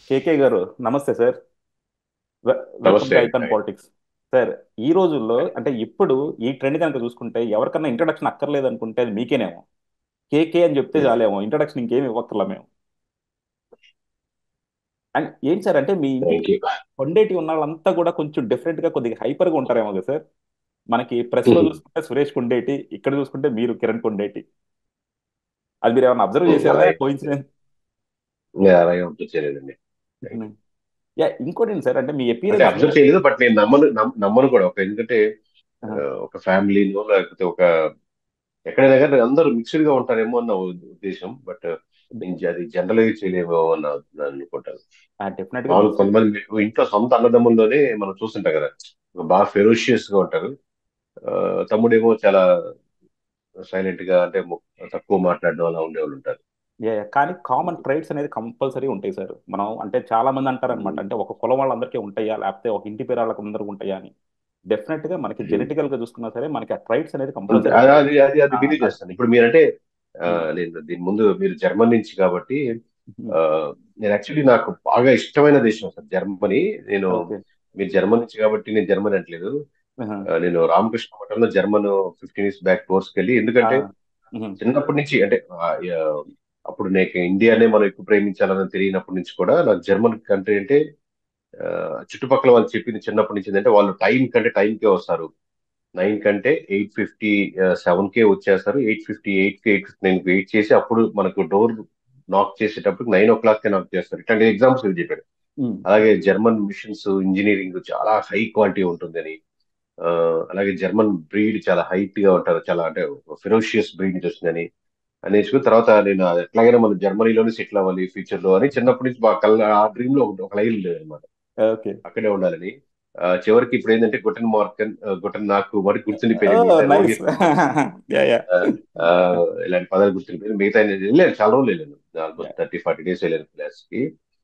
కేకే గారు నమస్తే సార్ వె- వెల్కమ్ నమస్తే టు అండి ఐకాన్ హాయ్ పాలిటిక్స్ సార్ ఈ రోజుల్లో హాయ్ అంటే ఇప్పుడు ఈ ట్రెండ్ కనుక చూసుకుంటే ఎవరికన్నా ఇంట్రడక్షన్ అక్కర్లేదు అనుకుంటే అది మీకేనేమో కేకే అని చెప్తే చాలేమో ఇంట్రడక్షన్ ఇంకేమి ఇవ్వక్కర్లా మేము అండ్ ఏంటి సార్ అంటే మీ ఇంటికి థ్యాంక్ యూ కొండేటి ఉన్న వాళ్ళంతా కూడా కొంచెం డిఫరెంట్ గా కొద్దిగా హైపర్ గా ఉంటారేమో కదా సార్ మనకి ప్రెస్ లో చూసుకుంటే సురేష్ కొండేటి ఇక్కడ చూసుకుంటే మీరు కిరణ్ కొండేటి అది మీరు ఏమైనా అబ్జర్వ్ చేశారా అలాగే కోయిన్సిడెన్స్ అలాగే ఉంటుంది చేయలేదండి థ్యాంక్ యూ యా ఇంకోటి ఏంటి సార్ అంటే మీ అంటే అపీరెన్స్ లో అబ్జర్వ్ చేయలేదు బట్ నేను నమ్మను నమ్- నమ్మను కూడా ఒక ఎందుకంటే ఆ, ఒక ఫ్యామిలీలో లేకపోతే ఒక ఎక్కడైనా కానీ అందరూ మిక్స్డ్ గా ఉంటారేమో అన్న ఉ- ఉద్దేశం బట్ నేను జ- అది జనరలైజ్ చేయలేమో అన్న నేను అనుకుంటాను డెఫినెట్ గా మామూలు మీకు కొంతమంది మీకు ఇంట్లో సొంత అన్నదమ్ముల్లోనే మనం చూస్తుంటాం కదా ఒక బాగా ఫెరోషియస్ గా ఉంటారు ఆ, తమ్ముడేమో చాలా సైలెంట్ గా అంటే ము- తక్కువ మాట్లాడడం అలా ఉండేవాళ్ళు ఉంటారు యా కానీ కామన్ ట్రైట్స్ అనేది కంపల్సరీ ఉంటాయి సార్ మనం అంటే చాలా మంది అంటారు అనమాట అంటే ఒక కులం వాళ్ళందరికీ ఉంటాయా లేకపోతే ఒక ఇంటి పేరు వాళ్ళకి అందరికీ ఉంటాయా అని డెఫినెట్ గా మనకి జెనెటికల్ గా చూసుకున్నా సరే మనకి ఆ ట్రైట్స్ అనేది అంతే కంపల్సరీ అది ఉంటాయి అది అది అది బిలీవ్ చేస్తాను ఇప్పుడు మీరంటే ఆ, నేను దీని ముందు మీరు జర్మన్ నుంచి కాబట్టి ఆ, నేను యాక్చువల్లీ నాకు బాగా ఇష్టమైన దేశం సార్ జర్మనీ నేను ఓకే మీరు జర్మన్ నుంచి కాబట్టి నేను జర్మన్ అంటలేదు ఆ, నేను రామకృష్ణ మఠంలో జర్మన్ ఫిఫ్టీన్ ఇయర్స్ బ్యాక్ కోర్స్కి వెళ్ళి ఎందుకంటే చిన్నప్పటి నుంచి అంటే ఆ, ఆ, అప్పుడు నాకు ఇండియానే మనం ఎక్కువ ప్రేమించాలని తెలియనప్పటి నుంచి కూడా నాకు జర్మన్ కంట్రీ అంటే ఆ, చుట్టుపక్కల వాళ్ళు చెప్పింది చిన్నప్పటి నుంచి ఏంటంటే వాళ్ళు టైం కంటే టైంకే వస్తారు నైన్ కంటే ఎయిట్ ఫిఫ్టీ సెవెన్ కే వచ్చేస్తారు ఎయిట్ ఫిఫ్టీ ఎయిట్ కి ఎయిట్ ఫిఫ్టీ నైన్ వెయిట్ చేసి అప్పుడు మనకు డోర్ నాక్ చేసేటప్పుడు నైన్ ఓ క్లాక్ కే నాక్ చేస్తారు ఇట్లాంటి ఎగ్జామ్స్ చెప్పాడు అలాగే జర్మన్ మిషన్స్ ఇంజనీరింగ్ చాలా హై క్వాలిటీ ఉంటుందని ఆ, అలాగే జర్మన్ బ్రీడ్ చాలా హైట్ గా ఉంటారు చాలా అంటే ఫెరోషియస్ బ్రీడ్ నుంచి వచ్చిందని అని నేర్చుకున్న తర్వాత నేను అది ఎట్లాగైనా మనం జర్మనీలోనే సెటిల్ అవ్వాలి ఫ్యూచర్ లో అని చిన్నప్పటి నుంచి బాగా కళ్ళ ఆ డ్రీమ్ లో ఒక లైన్ లేదు అనమాట ఓకే అక్కడే ఉండాలని ఆ, చివరికి ఇప్పుడు ఏంటంటే గుటన్ మార్కన్ గుటన్ నాకు మరి గుర్తుండిపోయినాయి మిగతా నైస్ రోహిత్ యా యా ఆ, ఆ, ఇలాంటి పదాలు గుర్తుండిపోయింది మిగతా ఏంటి? వెళ్ళాను చాలా రోజులు వెళ్ళాను ఆల్మోస్ట్ థర్టీ ఫార్టీ డేస్ వెళ్ళాను క్లాస్ కి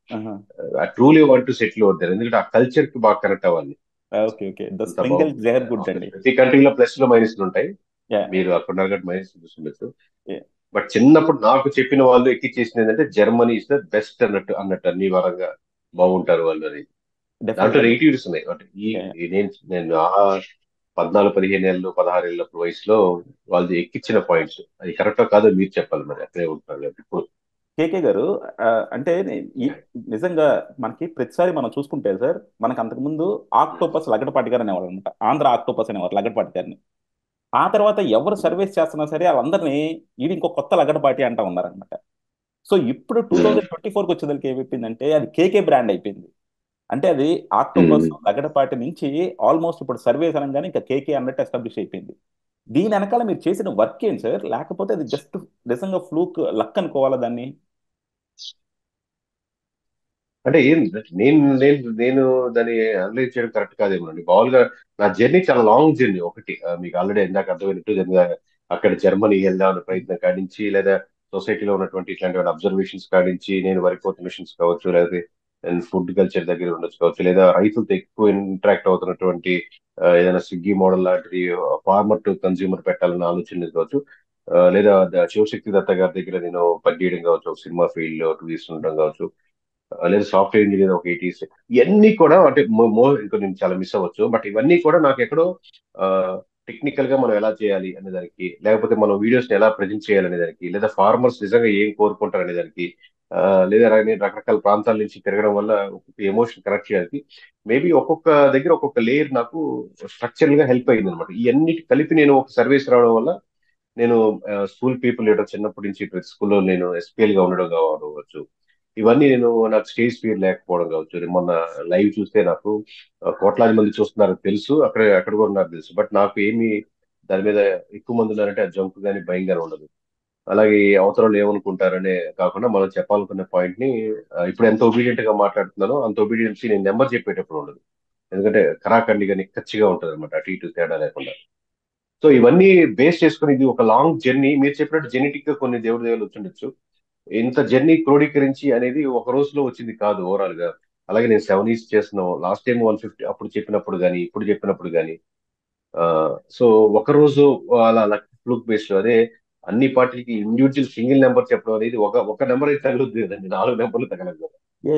I truly want to settle out there ఎందుకంటే ఆ కల్చర్ కి బాగా కనెక్ట్ అవ్వాలి ఓకే ఓకే ద అంత స్ప్రింగిల్ బాగుంటుంది దేర్ గుడ్ అండి ప్రతి కంట్రీలో ప్లస్ లో మైనస్ ఉంటాయి యా మీరు అక్కడ గట్ మైనస్ చూస్తుండొచ్చు యా బట్ చిన్నప్పుడు నాకు చెప్పిన వాళ్ళు ఎక్కిచ్చేసింది ఏంటంటే జర్మనీ ఇస్ ద బెస్ట్ అన్నట్టు అన్నట్టు అన్ని పరంగా బాగుంటారు వాళ్ళు అని డెఫినెట్ దాంట్లో గా నెగిటివ్స్ ఉన్నాయి అంటే ఈ యా ఈ నేను నేను ఆ పద్నాలుగు పదిహేను ఏళ్ళు పదహారు ఏళ్ళ వయసులో వాళ్ళు ఎక్కించిన పాయింట్స్ అది కరెక్టో కాదో మీరు చెప్పాలి మరి అక్కడే ఉంటారు కాబట్టి ఇప్పుడు కేకే గారు ఆ, అంటే ఈ- నిజంగా మనకి ప్రతిసారి మనం చూసుకుంటే సార్ మనకి అంతకుముందు ఆక్టోపస్ లగడపాటి గారు అనేవాళ్ళు అనమాట ఆంధ్ర ఆక్టోపస్ అనేవారు లగడపాటి గారిని ఆ తర్వాత ఎవరు సర్వీస్ చేస్తున్నా సరే వాళ్ళందరినీ ఇది ఇంకో కొత్త లగడపాటి అంటా ఉన్నారనమాట సో ఇప్పుడు టూ థౌజండ్ ట్వంటీ ఫోర్కి వచ్చేదానికి ఏమైపోయిందంటే అది కేకే బ్రాండ్ అయిపోయింది అంటే అది ఆక్టోపస్ లగడపాటి నుంచి ఆల్మోస్ట్ ఇప్పుడు సర్వీస్ అనగానే ఇంకా కేకే అన్నట్టు ఎస్టాబ్లిష్ అయిపోయింది దీని వెనకాల మీరు చేసిన వర్క్ ఏంటి సార్ లేకపోతే అది జస్ట్ నిజంగా ఫ్లూక్ లక్ అనుకోవాలా దాన్ని అంటే ఏం నేను నేను నేను దాన్ని అనలైజ్ చేయడం కరెక్ట్ కాదేమోనండి మామూలుగా నా జర్నీ చాలా లాంగ్ జర్నీ ఒకటి ఆ, మీకు ఆల్రెడీ ఇందాక అర్థమైనట్టు జర్నీ అక్కడ జర్మనీ వెళ్దామనే ప్రయత్నం కాడించి లేదా సొసైటీలో ఉన్నటువంటి ఇట్లాంటి అబ్జర్వేషన్స్ కాడించి నేను వరికోత మిషన్స్ కావచ్చు లేదా ఫుడ్ కల్చర్ దగ్గర ఉండొచ్చు కావచ్చు లేదా రైతులతో ఎక్కువ ఇంటరాక్ట్ అవుతున్నటువంటి ఆ, ఏదైనా స్విగ్గీ మోడల్ లాంటిది ఫార్మర్ టు కన్జ్యూమర్ పెట్టాలన్న ఆలోచన కావచ్చు ఆ, లేదా ద- శివశక్తి దత్త గారి దగ్గర నేను పనిచేయడం కావచ్చు ఒక సినిమా ఫీల్డ్ లో టూరిస్ట్ ఉండడం కావచ్చు ఆ, లేదా సాఫ్ట్వేర్ ఇంజనీర్ ఒక ఎయిటీస్ ఇవన్నీ కూడా అంటే మో- మో ఇంకా నేను చాలా మిస్ అవ్వచ్చు బట్ ఇవన్నీ కూడా నాకు ఎక్కడో టెక్నికల్ గా మనం ఎలా చేయాలి అనే దానికి లేకపోతే మనం వీడియోస్ ఎలా ప్రజెంట్ చేయాలి అనే దానికి లేదా ఫార్మర్స్ నిజంగా ఏం కోరుకుంటారు అనే దానికి ఆ, లేదా రా- నేను రకరకాల ప్రాంతాల నుంచి తిరగడం వల్ల ఒక్కొక్క ఎమోషన్ కనెక్ట్ చేయడానికి మేబీ ఒక్కొక్క దగ్గర ఒక్కొక్క లేయర్ నాకు స్ట్రక్చరల్ గా హెల్ప్ అయింది అనమాట ఇవన్నీ కలిపి నేను ఒక సర్వీస్ రావడం వల్ల నేను స్కూల్ పీపుల్ లీడర్ చిన్నప్పటి నుంచి ప్రతి స్కూల్లో నేను ఎస్పీఎల్ గా ఉండడం కావచ్చు ఇవన్నీ నేను నాకు స్టేజ్ ఫియర్ లేకపోవడం కావచ్చు నేను మొన్న లైవ్ చూస్తే నాకు ఆ, కోట్లాది మంది చూస్తున్నారు తెలుసు అక్కడ అక్కడ కూడా నాకు తెలుసు బట్ నాకు ఏమి దాని మీద ఎక్కువ మంది ఉన్నారంటే ఆ జంకు కానీ భయం కానీ ఉండదు అలాగే అవతల వాళ్ళు ఏమనుకుంటారనే కాకుండా మనం చెప్పాలనుకునే పాయింట్ ని ఆ, ఇప్పుడు ఎంత ఒబీడియంట్ గా మాట్లాడుతున్నానో అంత ఒబీడియన్సీ నేను నెంబర్ చెప్పేటప్పుడు ఉండదు ఎందుకంటే కరాఖండి కానీ ఖచ్చిగా ఉంటుంది అనమాట అటు ఇటు తేడా లేకుండా సో ఇవన్నీ బేస్ చేసుకుని ఇది ఒక లాంగ్ జర్నీ మీరు చెప్పినట్టు జెనెటిక్ గా కొన్ని దేవుడి దేవులు వచ్చిండొచ్చు ఇంత జర్నీ క్రోడీకరించి అనేది ఒక రోజులో వచ్చింది కాదు ఓవరాల్ గా అలాగే నేను సెవెన్ ఇయర్స్ చేస్తున్నాం లాస్ట్ టైం వన్ ఫిఫ్టీ అప్పుడు చెప్పినప్పుడు కానీ ఇప్పుడు చెప్పినప్పుడు కానీ సో ఒక రోజు అలా ఫ్లూక్ బేస్ లో అదే అన్ని పార్టీలకి ఇండివిజువల్ సింగిల్ నెంబర్ చెప్పడం అనేది ఒక ఒక నెంబర్ అయితే తగలదు కదండి నాలుగు నెంబర్లు తగలదు కదా యా యా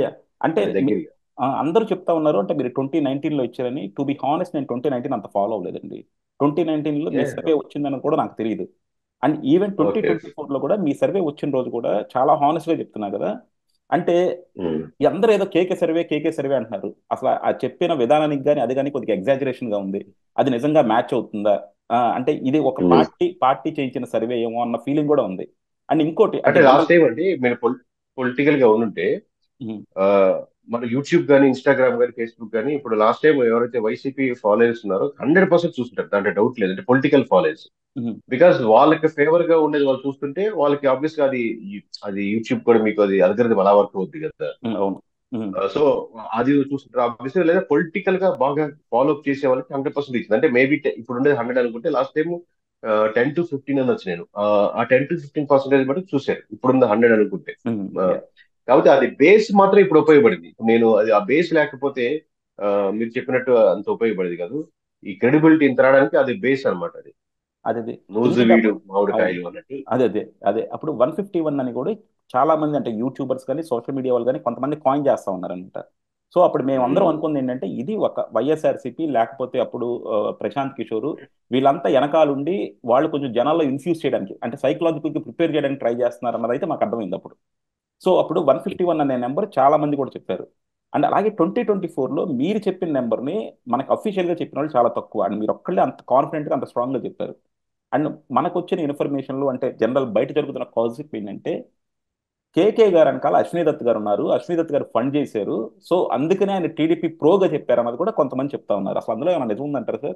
అంటే అది మీ- దగ్గరగా ఆ, అందరూ చెప్తా ఉన్నారు అంటే మీరు ట్వంటీ నైన్టీన్లో ఇచ్చారని టు బి హానెస్ట్ నేను ట్వంటీ నైన్టీన్ అంత ఫాలో అవ్వలేదండి ట్వంటీ నైన్టీన్లో మీ Yeah. సర్వే వచ్చిందని కూడా నాకు తెలియదు and even twenty Okay. Twenty ఫోర్లో కూడా మీ సర్వే వచ్చిన రోజు కూడా చాలా హానెస్ట్గా చెప్తున్నా కదా అంటే ఉమ్. ఈ అందరూ ఏదో కేకే సర్వే కేకే సర్వే అంటున్నారు అసలు ఆ చెప్పిన విధానానికి కానీ అది కానీ కొద్దిగా ఎగ్జాజరేషన్ గా ఉంది అది నిజంగా మ్యాచ్ అవుతుందా ఆ, అంటే ఇది ఒక Hmm. పార్టీ పార్టీ చేయించిన సర్వే ఏమో అన్న ఫీలింగ్ కూడా ఉంది అండ్ ఇంకోటి అంటే లాస్ట్ టైం అండి మీరు పొలిటికల్ గా ఉండుంటే ఉమ్, ఆ, మన యూట్యూబ్ కానీ ఇన్స్టాగ్రామ్ కానీ ఫేస్బుక్ కానీ ఇప్పుడు లాస్ట్ టైం ఎవరైతే వైసీపీ ఫాలోయర్స్ ఉన్నారో హండ్రెడ్ పర్సెంట్ చూస్తుంటారు దాంట్లో డౌట్ లేదు అంటే పొలిటికల్ ఫాలోయర్స్ ఉమ్, బికాస్ వాళ్ళకి ఫేవర్ గా ఉండేది వాళ్ళు చూస్తుంటే వాళ్ళకి ఆబ్వియస్ గా అది అది యూట్యూబ్ కూడా మీకు అది అల్గరిథం అలా వర్క్ అవుద్ది కదా ఉమ్, అవును ఉమ్, సో అది చూస్తుంటారు ఆబ్వియస్ లేదా పొలిటికల్ గా బాగా ఫాలో అప్ చేసే వాళ్ళకి హండ్రెడ్ పర్సెంట్ ఇచ్చింది అంటే మేబీ ఇప్పుడు ఉండేది హండ్రెడ్ అనుకుంటే last time ten to fifteen అని వచ్చి నేను ఆ టెన్ టు ఫిఫ్టీన్ పర్సెంటేజ్ బట్టి చూశారు ఇప్పుడున్న హండ్రెడ్ అనుకుంటే ఉమ్, ఆ, yeah. కాబట్టి అది బేస్ మాత్రం ఇప్పుడు ఉపయోగపడింది ఇప్పుడు నేను అది ఆ బేస్ లేకపోతే ఆ, మీరు చెప్పినట్టు అంత ఉపయోగపడేది కాదు ఈ క్రెడిబిలిటీ ఇంత రావడానికి అది బేస్ అన్నమాట అది అదే అదే నూజు ఎందుకంటే వీడు అప్పుడు అవును మామిడికాయలు అన్నట్టు అదే అదే అదే అప్పుడు వన్ ఫిఫ్టీ వన్ అని కూడా చాలా మంది అంటే యూట్యూబర్స్ కానీ సోషల్ మీడియా వాళ్ళు కానీ కొంతమంది కాయిన్ చేస్తా ఉన్నారనమాట సో అప్పుడు మేము అందరం ఉమ్, అనుకుంది ఏంటంటే ఇది ఒక వైఎస్ఆర్సీపీ లేకపోతే అప్పుడు ఆ, ప్రశాంత్ కిషోర్ వీళ్ళంతా వెనకాలండి వాళ్ళు కొంచెం జనాల్లో ఇన్ఫ్యూజ్ చేయడానికి అంటే సైకలాజికల్గా ప్రిపేర్ చేయడానికి ట్రై చేస్తున్నారు అన్నది అయితే మాకు అర్థమైంది అప్పుడు సో అప్పుడు వన్ ఫిఫ్టీ వన్ అనే నెంబర్ చాలా మంది కూడా చెప్పారు అండ్ అలాగే ట్వంటీ ట్వంటీ ఫోర్లో మీరు చెప్పిన నెంబర్ని మనకు అఫీషియల్గా చెప్పిన వాళ్ళు చాలా తక్కువ అండ్ మీరు ఒక్కళ్ళే అంత కాన్ఫిడెంట్గా అంత స్ట్రాంగ్గా చెప్పారు అండ్ మనకు వచ్చిన ఇన్ఫర్మేషన్లు అంటే జనరల్ బయట జరుగుతున్న కాన్సెప్ట్ ఏంటంటే కేకే గారు వెనకాల అశ్విని దత్ గారు ఉన్నారు అశ్విని దత్ గారు ఫండ్ చేశారు సో అందుకనే ఆయన టీడీపీ ప్రోగా చెప్పారు అన్నది కూడా కొంతమంది చెప్తా ఉన్నారు అసలు అందులో ఏమైనా నిజం ఉందంటారు సార్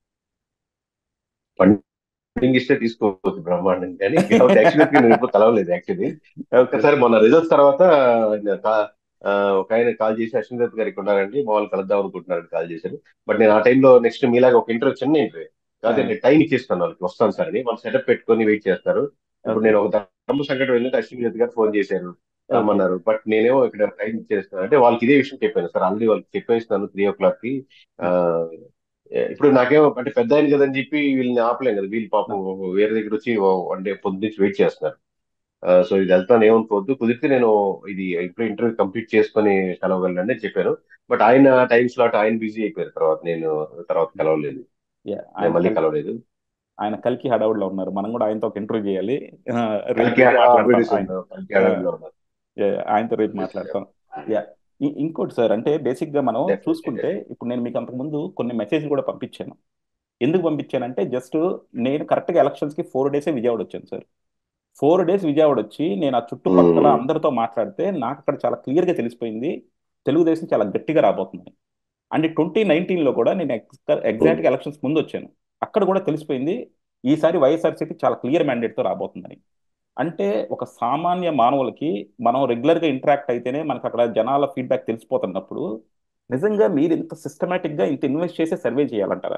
ఫండింగ్ ఇస్తే తీసుకోవచ్చు బ్రహ్మాండం కానీ కాబట్టి యాక్చువల్లీ నేను ఇప్పుడు కలవలేదు యాక్చువల్లీ ఒక్కసారి మొన్న రిజల్ట్స్ తర్వాత ఆయన కా- ఆ, ఒక ఆయన కాల్ చేసి అశ్విన్ దత్ గారికి ఉన్నారండి మా వాళ్ళు కలుద్దాం అనుకుంటున్నారని కాల్ చేశారు బట్ నేను ఆ టైంలో నెక్స్ట్ మీలాగా ఒక ఇంటర్వ్యూ చిన్న ఇంటర్వ్యూ కాదు నేను టైం ఇచ్చేస్తాను వాళ్ళకి వస్తాను సార్ అని వాళ్ళు సెటప్ పెట్టుకొని వెయిట్ చేస్తారు ఇప్పుడు నేను ఒక ధర్మ సంఘటన వెళ్ళినట్టు అశ్విన్ దత్ గారు ఫోన్ చేశారు రమ్మన్నారు బట్ నేనేమో ఇక్కడ టైం ఇచ్చేస్తాను అంటే వాళ్ళకి ఇదే విషయం చెప్పాను సార్ ఆల్రెడీ వాళ్ళకి చెప్పేస్తాను త్రీ ఓ క్లాక్ కి ఆ, ఇప్పుడు నాకేమో అంటే పెద్ద ఆయన కదని చెప్పి వీళ్ళని ఆపలేం కదా వీళ్ళు పాపం వేరే దగ్గర వచ్చి వన్ డే పొద్దు నుంచి వెయిట్ చేస్తున్నారు సో ఇది వెళ్తాను ఏమనుకోవద్దు కుదిరితే నేను ఇది ఇప్పుడు ఇంటర్వ్యూ కంప్లీట్ చేసుకొని కలవగలను అని చెప్పాను బట్ ఆయన టైం స్లాట్ ఆయన బిజీ అయిపోయారు తర్వాత నేను తర్వాత కలవలేదు Yeah, నేను ఆయన మళ్ళీ కల్- కలవలేదు ఆయన కలికి హడావుడిలో ఉన్నారు మనం కూడా ఆయనతో ఒక ఇంటర్వ్యూ చేయాలి ఆ, రేపు కలికి మాట్లాడతాం ఆవిడేసి ఆయన ఉన్నారు, కలికి ఆవిడలో ఉన్నారు. Yeah, ఆయనతో రేపు మాట్లాడతాం యా ఇంకోటి సార్ అంటే బేసిక్ గా మనం Definitely, చూసుకుంటే ఇప్పుడు నేను మీకు అంతకుముందు కొన్ని మెసేజ్లు కూడా పంపించాను ఎందుకు పంపించానంటే జస్ట్ నేను కరెక్ట్గా ఎలక్షన్స్ కి ఫోర్ డేసే విజయవాడ వచ్చాను సార్ ఫోర్ డేస్ విజయవాడ వచ్చి నేను ఆ చుట్టుపక్కల Hmm. అందరితో మాట్లాడితే నాకు అక్కడ చాలా క్లియర్ గా తెలిసిపోయింది తెలుగుదేశం చాలా గట్టిగా రాబోతుంది అండ్ ట్వంటీ నైన్టీన్లో కూడా నేను ఎగ్జాక్ట్గా ఎలక్షన్స్ ముందు వచ్చాను అక్కడ కూడా తెలిసిపోయింది ఈసారి వైఎస్ఆర్సీపీ చాలా క్లియర్ తో రాబోతుందని అంటే ఒక సామాన్య మానవులకి మనం రెగ్యులర్గా ఇంటరాక్ట్ అయితేనే మనకు అక్కడ జనాల ఫీడ్బ్యాక్ తెలిసిపోతున్నప్పుడు నిజంగా మీరు ఇంత సిస్టమేటిక్గా ఇంత ఇన్వెస్ట్ చేసే సర్వే చేయాలంటారా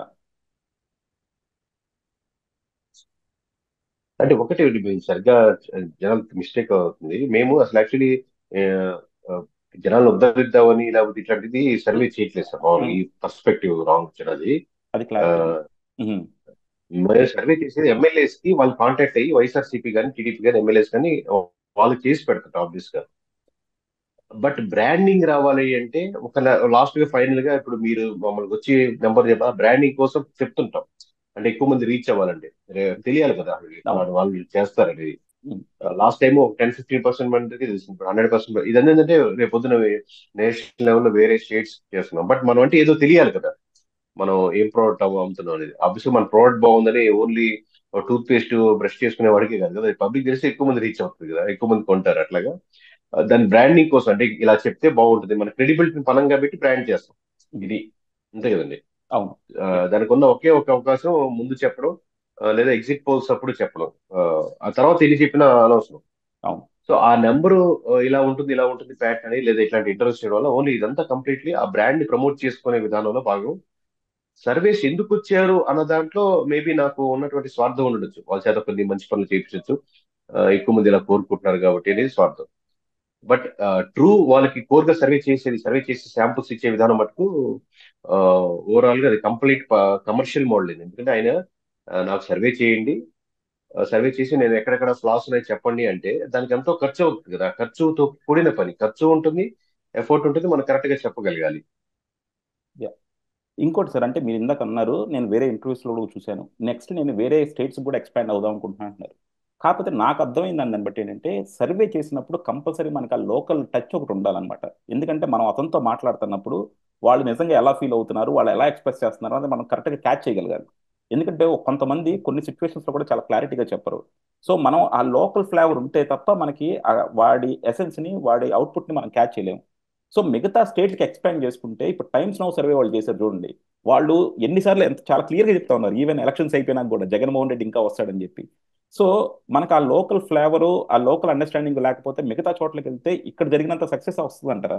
అంటే ఒకటి మీరు సరిగ్గా జనాలకు మిస్టేక్ అవుతుంది మేము అసలు యాక్చువల్లీ జనాలను ఉద్ధరిద్దామని లేకపోతే ఇట్లాంటిది సర్వే చేయట్లేదు సార్ మామూలుగా ఈ పర్స్పెక్టివ్ రాంగ్ వచ్చినది అది క్లారిటీ మేము సర్వే చేసేది ఎమ్మెల్యేస్ కి వాళ్ళు కాంటాక్ట్ అయ్యి వైఎస్ఆర్సీపీ కానీ టీడీపీ కానీ ఎమ్మెల్యేస్ కానీ వాళ్ళు చేసి పెడతారు ఆబ్వియస్ గా బట్ బ్రాండింగ్ రావాలి అంటే ఒక లాస్ట్ గా ఫైనల్ గా ఇప్పుడు మీరు మమ్మల్ని వచ్చి నెంబర్ చెప్పా బ్రాండింగ్ కోసం చెప్తుంటాం అంటే ఎక్కువ మంది రీచ్ అవ్వాలంటే రే- తెలియాలి కదా వాళ్ళు వాళ్ళు చేస్తారని Mm. లాస్ట్ టైం ఒక టెన్ ఫిఫ్టీన్ పర్సెంట్ మందికి తెలిసింది హండ్రెడ్ పర్సెంట్ ఇది ఏంటంటే రేపు పొద్దున నేషనల్ లెవెల్లో వేరే స్టేట్స్ చేస్తున్నాం బట్ మనం అంటే ఏదో తెలియాలి కదా మనం ఏం ప్రోడక్ట్ అమ్ముతున్నాం అనేది ఆబ్వియస్లీ మన ప్రోడక్ట్ బాగుందని ఓన్లీ టూత్ పేస్ట్ బ్రష్ చేసుకునే వాడికి కాదు కదా పబ్లిక్ తెలిస్తే ఎక్కువ మంది రీచ్ అవుతుంది కదా ఎక్కువ మంది కొంటారు అట్లాగా ఆ, దాని బ్రాండింగ్ కోసం అంటే ఇలా చెప్తే బాగుంటుంది మన క్రెడిబిలిటీని పనంగా పెట్టి బ్రాండ్ చేస్తాం ఇది అంతే కదండి అవును ఆ, దానికి ఉన్న ఒకే ఒక అవకాశం ముందు చెప్పడం ఆ, లేదా ఎగ్జిట్ పోల్స్ అప్పుడు చెప్పడం ఆ, ఆ తర్వాత ఎన్ని చెప్పినా అనవసరం అవును సో ఆ నెంబరు ఇలా ఉంటుంది ఇలా ఉంటుంది ప్యాట్ అని లేదా ఇట్లాంటి ఇంటర్వ్యూస్ చేయడం వల్ల ఓన్లీ ఇదంతా కంప్లీట్లీ ఆ బ్రాండ్ ని ప్రమోట్ చేసుకునే విధానంలో భాగం సర్వేస్ ఎందుకు వచ్చారు అన్న దాంట్లో మేబీ నాకు ఉన్నటువంటి స్వార్థం ఉండొచ్చు వాళ్ళ చేత కొన్ని మంచి పనులు చేయించవచ్చు ఎక్కువ మంది ఇలా కోరుకుంటున్నారు కాబట్టి అనేది స్వార్థం బట్ ట్రూ వాళ్ళకి కోర్గా సర్వే చేసేది సర్వే చేసి శాంపుల్స్ ఇచ్చే విధానం మటుకు ఓవరాల్ గా అది కంప్లీట్ కమర్షియల్ మోడల్ ఇది ఎందుకంటే ఆయన ఆ, నాకు సర్వే చేయండి సర్వే చేసి నేను ఎక్కడెక్కడ ఫ్లాస్ ఉన్నాయి చెప్పండి అంటే దానికి ఎంతో ఖర్చు అవుతుంది కదా ఖర్చుతో కూడిన పని ఖర్చు ఉంటుంది ఎఫర్ట్ ఉంటుంది మనం కరెక్ట్ గా చెప్పగలగాలి ఇంకోటి సార్ అంటే మీరు ఇందాక అన్నారు నేను వేరే ఇంటర్వ్యూస్లో కూడా చూశాను నెక్స్ట్ నేను వేరే స్టేట్స్ కూడా ఎక్స్పాండ్ అవుదాం అనుకుంటున్నాను అంటున్నారు కాకపోతే నాకు అర్థమైంది దాన్ని బట్టి ఏంటంటే సర్వే చేసినప్పుడు కంపల్సరీ మనకు ఆ లోకల్ టచ్ ఒకటి ఉండాలన్నమాట ఎందుకంటే మనం అతనితో మాట్లాడుతున్నప్పుడు వాళ్ళు నిజంగా ఎలా ఫీల్ అవుతున్నారు వాళ్ళు ఎలా ఎక్స్ప్రెస్ చేస్తున్నారు అనేది మనం కరెక్ట్గా క్యాచ్ చేయగలగాలి ఎందుకంటే కొంతమంది కొన్ని సిచ్యువేషన్స్లో కూడా చాలా క్లారిటీగా చెప్పరు సో మనం ఆ లోకల్ ఫ్లేవర్ ఉంటే తప్ప మనకి వాడి ఎసెన్స్ని వాడి అవుట్పుట్ని మనం క్యాచ్ చేయలేము సో మిగతా స్టేట్కి ఎక్స్పాండ్ చేసుకుంటే ఇప్పుడు టైమ్స్ నౌ సర్వే వాళ్ళు చేశారు చూడండి వాళ్ళు ఎన్నిసార్లు ఎంత చాలా క్లియర్గా చెప్తా ఉన్నారు ఈవెన్ ఎలక్షన్స్ అయిపోయినాక కూడా జగన్మోహన్ రెడ్డి ఇంకా వస్తాడని చెప్పి సో మనకు ఆ లోకల్ ఫ్లేవరు ఆ లోకల్ అండర్స్టాండింగ్ లేకపోతే మిగతా చోట్లకి వెళ్తే ఇక్కడ జరిగినంత సక్సెస్ వస్తుంది అంటారా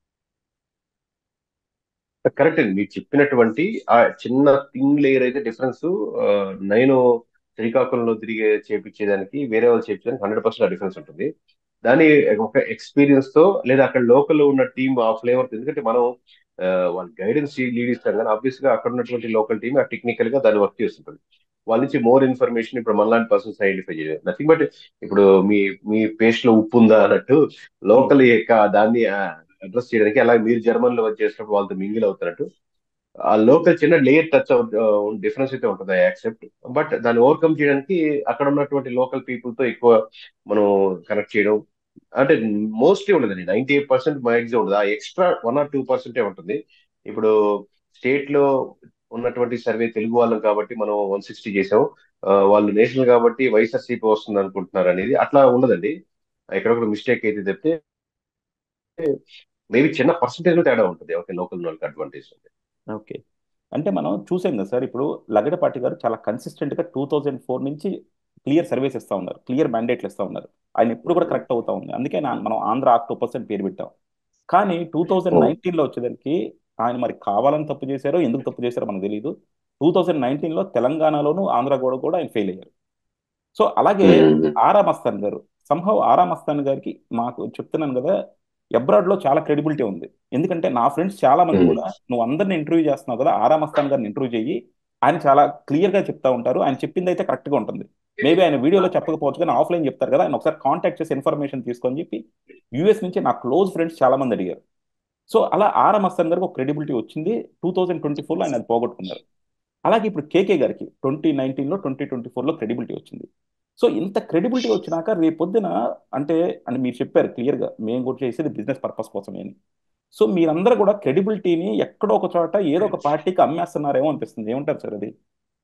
కరెక్ట్ అండి మీరు చెప్పినటువంటి ఆ చిన్న థింగ్ లేయర్ అయితే డిఫరెన్స్ నేను శ్రీకాకుళంలో తిరిగి చేపించేదానికి వేరే వాళ్ళు చేపించడానికి హండ్రెడ్ పర్సెంట్ డిఫరెన్స్ ఉంటుంది దాని ఒక ఎక్స్పీరియన్స్ తో లేదా అక్కడ లోకల్ ఉన్న టీమ్ ఆ ఫ్లేవర్ ఎందుకంటే మనం వాళ్ళ గైడెన్స్ లీడ్ ఇస్తాం కానీ ఆబ్వియస్ గా అక్కడ ఉన్నటువంటి లోకల్ టీమ్ ఆ టెక్నికల్ గా దాన్ని వర్క్ చేస్తుంటుంది వాళ్ళ నుంచి మోర్ ఇన్ఫర్మేషన్ ఇప్పుడు మనలాంటి పర్సన్స్ ఐడెంటిఫై చేయలేదు నథింగ్ బట్ ఇప్పుడు మీ మీ పేస్ట్ లో ఉప్పు ఉందా అన్నట్టు లోకల్ దాన్ని అడ్రస్ చేయడానికి అలాగే మీరు జర్మన్ లో చేసినప్పుడు వాళ్ళతో మింగిల్ అవుతున్నట్టు ఆ లోకల్ చిన్న లేయర్ టచ్ డిఫరెన్స్ అయితే ఉంటుంది ఐ యాక్సెప్ట్ బట్ దాన్ని ఓవర్కమ్ చేయడానికి అక్కడ ఉన్నటువంటి లోకల్ పీపుల్ తో ఎక్కువ మనం కనెక్ట్ చేయడం అంటే మోస్ట్లీ ఉండదండి నైన్టీ ఎయిట్ పర్సెంట్ మ్యాక్సిమం ఉండదు ఆ ఎక్స్ట్రా వన్ ఆర్ టూ పర్సెంటే ఉంటుంది ఇప్పుడు స్టేట్ లో ఉన్నటువంటి సర్వే తెలుగు వాళ్ళం కాబట్టి మనం వన్ సిక్స్టీ చేసాం వాళ్ళు నేషనల్ కాబట్టి వైఎస్ఆర్సీపీ వస్తుంది అనుకుంటున్నారు అనేది అట్లా ఉండదండి ఎక్కడొక్కడ మిస్టేక్ అయితే చెప్తే మేబీ చిన్న పర్సంటేజ్ తేడా ఉంటుంది ఓకే లోకల్ వాళ్ళకి అడ్వాంటేజ్ ఉంది ఓకే అంటే మనం చూసాం కదా సార్ ఇప్పుడు లగడపాటి గారు చాలా కన్సిస్టెంట్గా టూ థౌజండ్ ఫోర్ నుంచి క్లియర్ సర్వీస్ ఇస్తూ ఉన్నారు క్లియర్ మ్యాండేట్లు ఇస్తూ ఉన్నారు ఆయన ఎప్పుడు కూడా కరెక్ట్ అవుతా ఉంది అందుకే మనం ఆంధ్ర ఆక్టోపస్ అని పేరు పెట్టాం కానీ టూ థౌజండ్ నైన్టీన్లో వచ్చేదానికి ఆయన మరి కావాలని తప్పు చేశారో ఎందుకు తప్పు చేశారో మనకు తెలియదు టూ థౌజండ్ నైన్టీన్లో తెలంగాణలోను ఆంధ్ర కూడా కూడా ఆయన ఫెయిల్ అయ్యారు సో అలాగే ఆరా మస్తాన్ గారు సంభవ్ ఆరా మస్తాన్ గారికి మాకు చెప్తున్నాను కదా అబ్రాడ్లో చాలా క్రెడిబిలిటీ ఉంది ఎందుకంటే నా ఫ్రెండ్స్ చాలా మంది కూడా నువ్వు అందరిని ఇంటర్వ్యూ చేస్తున్నావు కదా ఆరా మస్తాన్ గారిని ఇంటర్వ్యూ చెయ్యి ఆయన చాలా క్లియర్గా చెప్తా ఉంటారు ఆయన చెప్పింది అయితే కరెక్ట్గా ఉంటుంది మేబీ ఆయన వీడియోలో చెప్పకపోవచ్చు కానీ ఆఫ్లైన్ చెప్తారు కదా ఆయన ఒకసారి కాంటాక్ట్ చేసి ఇన్ఫర్మేషన్ తీసుకొని చెప్పి యూఎస్ నుంచి నా క్లోజ్ ఫ్రెండ్స్ చాలా మంది అడిగారు సో అలా ఆర్ఎం అస్సాన్ గారికి ఒక క్రెడిబిలిటీ వచ్చింది టూ థౌజండ్ ట్వంటీ ఫోర్లో ఆయన అది పోగొట్టుకున్నారు అలాగే ఇప్పుడు కేకే గారికి ట్వంటీ నైన్టీన్లో ట్వంటీ ట్వంటీ ఫోర్లో క్రెడిబిలిటీ వచ్చింది సో ఇంత క్రెడిబిలిటీ వచ్చినాక రేపొద్దున అంటే అని మీరు చెప్పారు క్లియర్గా మేము కూడా చేసేది బిజినెస్ పర్పస్ కోసమే అని సో మీరందరూ కూడా క్రెడిబిలిటీని ఎక్కడో ఒక చోట ఏదో ఒక పార్టీకి అమ్మేస్తున్నారేమో అనిపిస్తుంది ఏమంటారు సార్ అది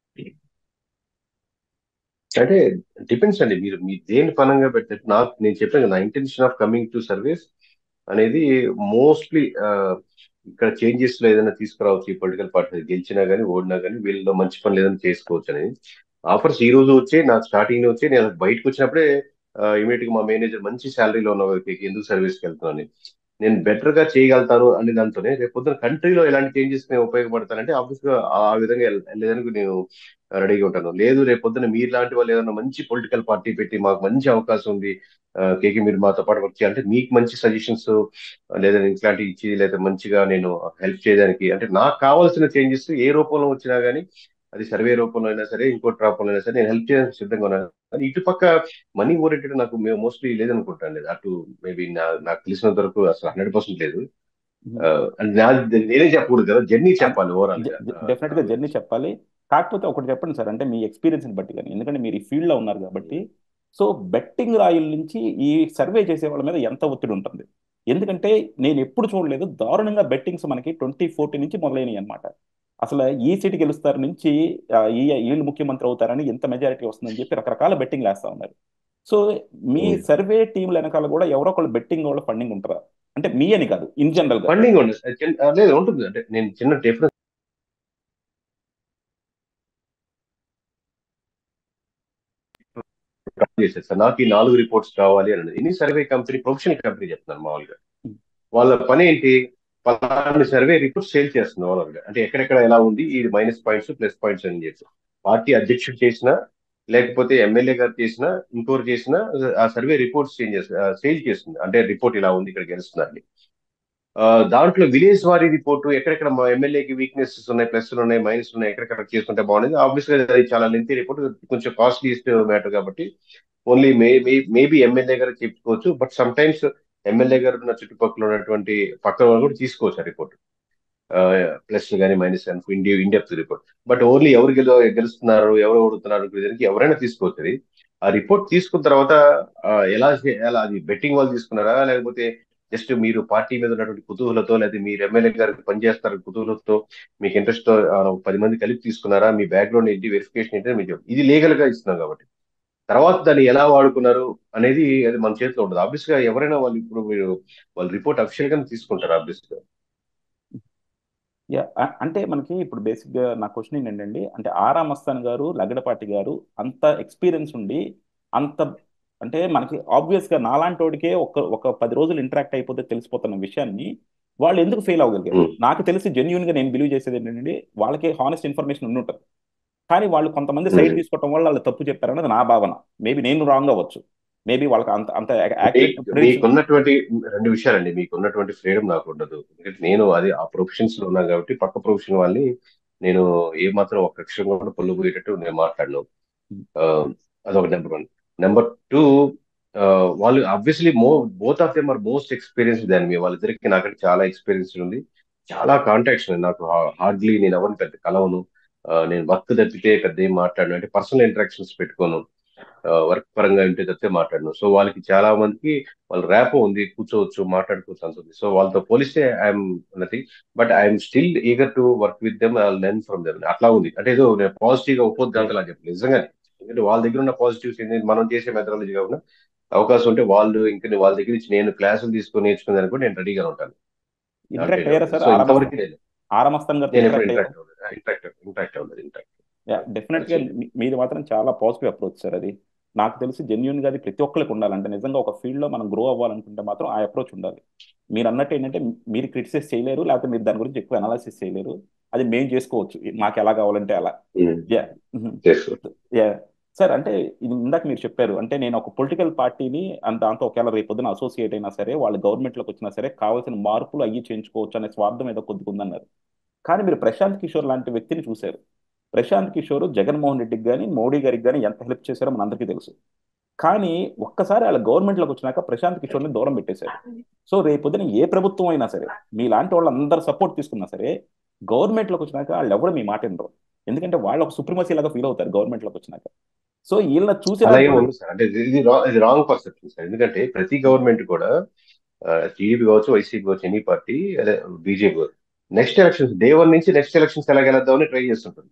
అంటే డిపెండ్స్ అండి మీరు మీ దేని పనంగా పెట్టారు నాకు నేను చెప్పాను కదా intention of coming to service అనేది మోస్ట్లీ ఇక్కడ చేంజెస్ లో ఏదైనా తీసుకురావచ్చు ఈ పొలిటికల్ పార్టీ గెలిచినా కానీ ఓడినా కానీ వీళ్ళలో మంచి పనులు ఏదైనా చేసుకోవచ్చు అనేది ఆఫర్స్ ఈ రోజు వచ్చి నాకు స్టార్టింగ్ లో వచ్చి నేను బయటకు వచ్చినప్పుడే ఇమీడియట్ గా మా మేనేజర్ మంచి శాలరీలో ఉన్న వ్యక్తికి ఎందుకు సర్వీస్కి వెళ్తున్నాను నేను బెటర్ గా చేయగలుగుతాను అనే దాంతోనే రేపు పొద్దున కంట్రీలో ఎలాంటి చేంజెస్ నేను ఉపయోగపడతానంటే ఆఫీస్ గా ఆ విధంగా వెళ్ళేదానికి నేను రెడీగా ఉంటాను లేదు రేపు పొద్దున మీరు లాంటి వాళ్ళు ఏదైనా మంచి పొలిటికల్ పార్టీ పెట్టి మాకు మంచి అవకాశం ఉంది కేకే మీరు మాతో పాటు వర్క్ చేయాలంటే మీకు మంచి సజెషన్స్ లేదా ఇట్లాంటివి ఇచ్చి లేదా మంచిగా నేను హెల్ప్ చేయడానికి అంటే నాకు కావాల్సిన చేంజెస్ ఏ రూపంలో వచ్చినా కానీ అది సర్వే రూపంలో అయినా సరే ఇంకోటి రూపంలో అయినా సరే నేను హెల్ప్ చేయడానికి సిద్ధంగా ఉన్నాను కానీ ఇటుపక్క మనీ ఓరియంటెడ్ నాకు మోస్ట్లీ లేదనుకుంటాను లేదు అటు మేబీ నాకు తెలిసినంత వరకు అసలు హండ్రెడ్ పర్సెంట్ లేదు నేనే చెప్పకూడదు కదా జర్నీ చెప్పాలి ఓవరాల్ డెఫినెట్ గా జర్నీ చెప్పాలి కాకపోతే ఒకటి చెప్పండి సార్ అంటే మీ ఎక్స్పీరియన్స్ బట్టి కానీ ఎందుకంటే మీరు ఈ ఫీల్డ్ లో ఉన్నారు కాబట్టి సో బెట్టింగ్ రాయుల నుంచి ఈ సర్వే చేసే వాళ్ళ మీద ఎంత ఒత్తిడి ఉంటుంది ఎందుకంటే నేను ఎప్పుడు చూడలేదు దారుణంగా బెట్టింగ్స్ మనకి ట్వంటీ ఫోర్టీ నుంచి మొదలైనవి అనమాట అసలు ఈ సీటు గెలుస్తారు నుంచి ఈ వీళ్ళు ముఖ్యమంత్రి అవుతారని ఎంత మెజారిటీ వస్తుందని చెప్పి రకరకాల బెట్టింగ్ వేస్తా ఉన్నారు సో మీ సర్వే టీంల వెనకాల కూడా ఎవరో ఒకళ్ళు బెట్టింగ్ వాళ్ళ ఫండింగ్ ఉంటారా అంటే మీ అని కాదు ఇన్ జనరల్ గా ఫండింగ్ లేదు ఉంటుంది అంటే నేను చిన్న డిఫరెన్స్ చేసేది సార్ నాకు ఈ నాలుగు రిపోర్ట్స్ కావాలి అని ఎన్ని సర్వే కంపెనీ ప్రొఫెషనల్ కంపెనీ చెప్తున్నారు మామూలుగా వాళ్ళ పని ఏంటి పలాని సర్వే రిపోర్ట్ సేల్ చేస్తుంది ఓవరాల్గా అంటే ఎక్కడెక్కడ ఎలా ఉంది ఈ మైనస్ పాయింట్స్ ప్లస్ పాయింట్స్ అని చెప్పి పార్టీ అధ్యక్షుడు చేసినా లేకపోతే ఎమ్మెల్యే గారు చేసినా ఇంకోరు చేసినా ఆ సర్వే రిపోర్ట్స్ చేంజ్ సేల్ చేస్తుంది అంటే రిపోర్ట్ ఇలా ఉంది ఇక్కడ గెలుస్తుందండి దాంట్లో విలేజ్ వారీ రిపోర్టు ఎక్కడెక్కడ మా ఎమ్మెల్యేకి వీక్నెసెస్ ఉన్నాయి ప్లస్ ఉన్నాయి మైనస్ ఉన్నాయి ఎక్కడెక్కడ చేసుకుంటే బాగుండేది ఆబ్వియస్ గా అది చాలా లెంతీ రిపోర్ట్ కొంచెం కాస్ట్లీస్ట్ మ్యాటర్ కాబట్టి ఓన్లీ మే మేబీ ఎమ్మెల్యే గారు చెప్పుకోవచ్చు బట్ సమ్ టైమ్స్ ఎమ్మెల్యే గారు ఉన్న చుట్టుపక్కల ఉన్నటువంటి పక్కన వాళ్ళు కూడా తీసుకోవచ్చు ఆ రిపోర్ట్ ప్లస్ కానీ మైనస్ కానీ ఇండి ఇండెప్త్ రిపోర్ట్ బట్ ఓన్లీ ఎవరు గెలు గెలుస్తున్నారు ఎవరు ఓడుతున్నారు దానికి ఎవరైనా తీసుకోవచ్చు అది ఆ రిపోర్ట్ తీసుకున్న తర్వాత ఆ, ఎలా చే- ఎలా అది బెట్టింగ్ వాళ్ళు తీసుకున్నారా లేకపోతే జస్ట్ మీరు పార్టీ మీద ఉన్నటువంటి కుతూహలతో లేదా మీరు ఎమ్మెల్యే గారికి పనిచేస్తారు కుతూహలతో మీకు ఇంట్రెస్ట్ తో ఆ, ఒక పది మంది కలిపి తీసుకున్నారా మీ బ్యాక్గ్రౌండ్ ఏంటి వెరిఫికేషన్ ఏంటి అని మీకు చెప్పు. ఇది లీగల్ గా ఇస్తున్నాం కాబట్టి తర్వాత దాన్ని ఎలా వాడుకున్నారు అనేది అది మన చేతిలో ఉండదు ఆబ్వియస్ గా ఎవరైనా వాళ్ళు ఇప్పుడు మీరు వాళ్ళ రిపోర్ట్ అఫిషియల్ గా తీసుకుంటారు ఆబ్వియస్ గా యా అ- అంటే మనకి ఇప్పుడు బేసిక్ గా నా క్వశ్చన్ ఏంటంటే అంటే ఆరా మస్తాన్ గారు లగడపాటి గారు అంత ఎక్స్పీరియన్స్ ఉండి అంత అంటే మనకి ఆబ్వియస్ గా నాలాంటి వాడికే ఒక ఒక పది రోజులు ఇంటరాక్ట్ అయిపోతే తెలిసిపోతున్న విషయాన్ని వాళ్ళు ఎందుకు ఫెయిల్ అవ్వగలిగారు ఉమ్, నాకు తెలిసి జెన్యున్ గా నేను బిలీవ్ చేసేది ఏంటంటే వాళ్ళకి హానెస్ట్ ఇన్ఫర్మేషన్ ఉండి ఉంటుంది కానీ వాళ్ళు కొంతమంది సైడ్ ఉమ్. తీసుకోవడం వల్ల వాళ్ళు తప్పు చెప్పారన్నది నా భావన మేబీ నేను రాంగ్ అవ్వచ్చు మేబీ వాళ్ళకి అంత అంత మీ- యాక్యురేట్ మీకున్నటువంటి రెండు విషయాలండి మీకున్నటువంటి ఫ్రీడమ్ నాకు ఉండదు ఎందుకంటే నేను అది ఆ ప్రొఫెషన్స్ లో ఉన్నాను కాబట్టి పక్క ప్రొఫెషన్ వాళ్ళని నేను ఏ మాత్రం ఒక అక్షరం కూడా పొల్లు పోయేటట్టు నేను మాట్లాడను ఆ, అదొక నెంబర్ వన్ నెంబర్ టూ వాళ్ళు అబ్వియస్లీ మో both of them are most experience దాని మీ వాళ్ళిద్దరికి నాకంటే చాలా ఎక్స్పీరియన్స్ ఉంది చాలా కాంటాక్ట్స్ ఉన్నాయి నాకు హార్డ్లీ నేను ఎవరిని పెద్ద కలవను ఆ, నేను వర్క్ తప్పితే పెద్ద ఏం మాట్లాడను అంటే పర్సనల్ ఇంటరాక్షన్స్ పెట్టుకోను వర్క్ పరంగా ఉంటే తప్పితే మాట్లాడను సో వాళ్ళకి చాలా మందికి వాళ్ళ ర్యాపో ఉంది కూర్చోవచ్చు మాట్లాడుకోవచ్చు అంటుంది సో వాళ్ళతో పోలిస్తే I'm nothing but I'm still eager to work with them I learn from them అట్లా ఉంది అంటే ఏదో నేను పాజిటివ్ గా ఒప్పొద్దాంతలా చెప్పి నిజంగా ఎందుకంటే వాళ్ళ దగ్గర ఉన్న పాజిటివ్స్ ఏంటి మనం చేసే మెథడాలజీ కాకుండా అవకాశం ఉంటే వాళ్ళు ఇంకా వాళ్ళ దగ్గర నుంచి నేను క్లాసులు తీసుకొని నేర్చుకునేదానికి కూడా నేను రెడీగా ఉంటాను ఇంటరాక్ట్ అయ్యారా సార్ సో ఆరా ఇంతవరకు మస్తాన్ నేను ఆరా మస్తాన్ గారితో నేను ఎప్పుడు ఇంటరాక్ట్ అయ్యారా ఇంటరాక్ట్ అవ్వలేదు ఇంటరాక్ట్ ఇంటరాక్ట్ అవ్వలేదు ఇంటరాక్ట్ యా డెఫినెట్ గా మీ- మీది మాత్రం చాలా పాజిటివ్ అప్రోచ్ సార్ అది నాకు తెలిసి జెన్యున్ గా అది ప్రతి ఒక్కరికి ఉండాలంటే నిజంగా ఒక ఫీల్డ్ లో మనం గ్రో అవ్వాలనుకుంటే మాత్రం ఆ అప్రోచ్ ఉండాలి మీరు అన్నట్టు ఏంటంటే మీరు క్రిటిసైజ్ చేయలేరు లేకపోతే మీరు దాని గురించి ఎక్కువ అనాలిసిస్ చేయలేరు అది మేము చేసుకోవచ్చు మాకు ఎలా కావాలంటే అలా యా చేసుకో యా సార్ అంటే ఇది ఇందాక మీరు చెప్పారు అంటే నేను ఒక పొలిటికల్ పార్టీని అండ్ దాంతో ఒకవేళ రేపు పొద్దున అసోసియేట్ అయినా సరే వాళ్ళు గవర్నమెంట్లోకి వచ్చినా సరే కావాల్సిన మార్పులు అయ్యి చేయించుకోవచ్చు అనే స్వార్థం ఏదో కొద్దిగా ఉందన్నారు కానీ మీరు ప్రశాంత్ కిషోర్ లాంటి వ్యక్తిని చూశారు ప్రశాంత్ కిషోర్ జగన్మోహన్ రెడ్డికి కానీ మోడీ గారికి కానీ ఎంత హెల్ప్ చేశారో మనందరికీ తెలుసు కానీ ఒక్కసారి వాళ్ళ గవర్నమెంట్లోకి వచ్చినాక ప్రశాంత్ కిషోర్ని దూరం పెట్టేశారు సో రేపు పొద్దున ఏ ప్రభుత్వం అయినా సరే మీలాంటి వాళ్ళందరూ సపోర్ట్ తీసుకున్నా సరే గవర్నమెంట్లోకి వచ్చినాక వాళ్ళు ఎవరు మీ మాట వినరు ఎందుకంటే వాళ్ళు ఒక సుప్రీమసీ లాగా ఫీల్ అవుతారు గవర్నమెంట్లోకి వచ్చినాక సో వీళ్ళ చూసి అలాగే ఉంది సార్ అంటే ఇది ఇది రా- ఇది రాంగ్ పర్సెప్షన్ సార్ ఎందుకంటే ప్రతి గవర్నమెంట్ కూడా టీడీపీ కావచ్చు వైసీపీ కావచ్చు ఎనీ పార్టీ అదే BJP next elections day one నుంచి నెక్స్ట్ ఎలక్షన్స్ ఎలా గెలుద్దామని ట్రై చేస్తుంటుంది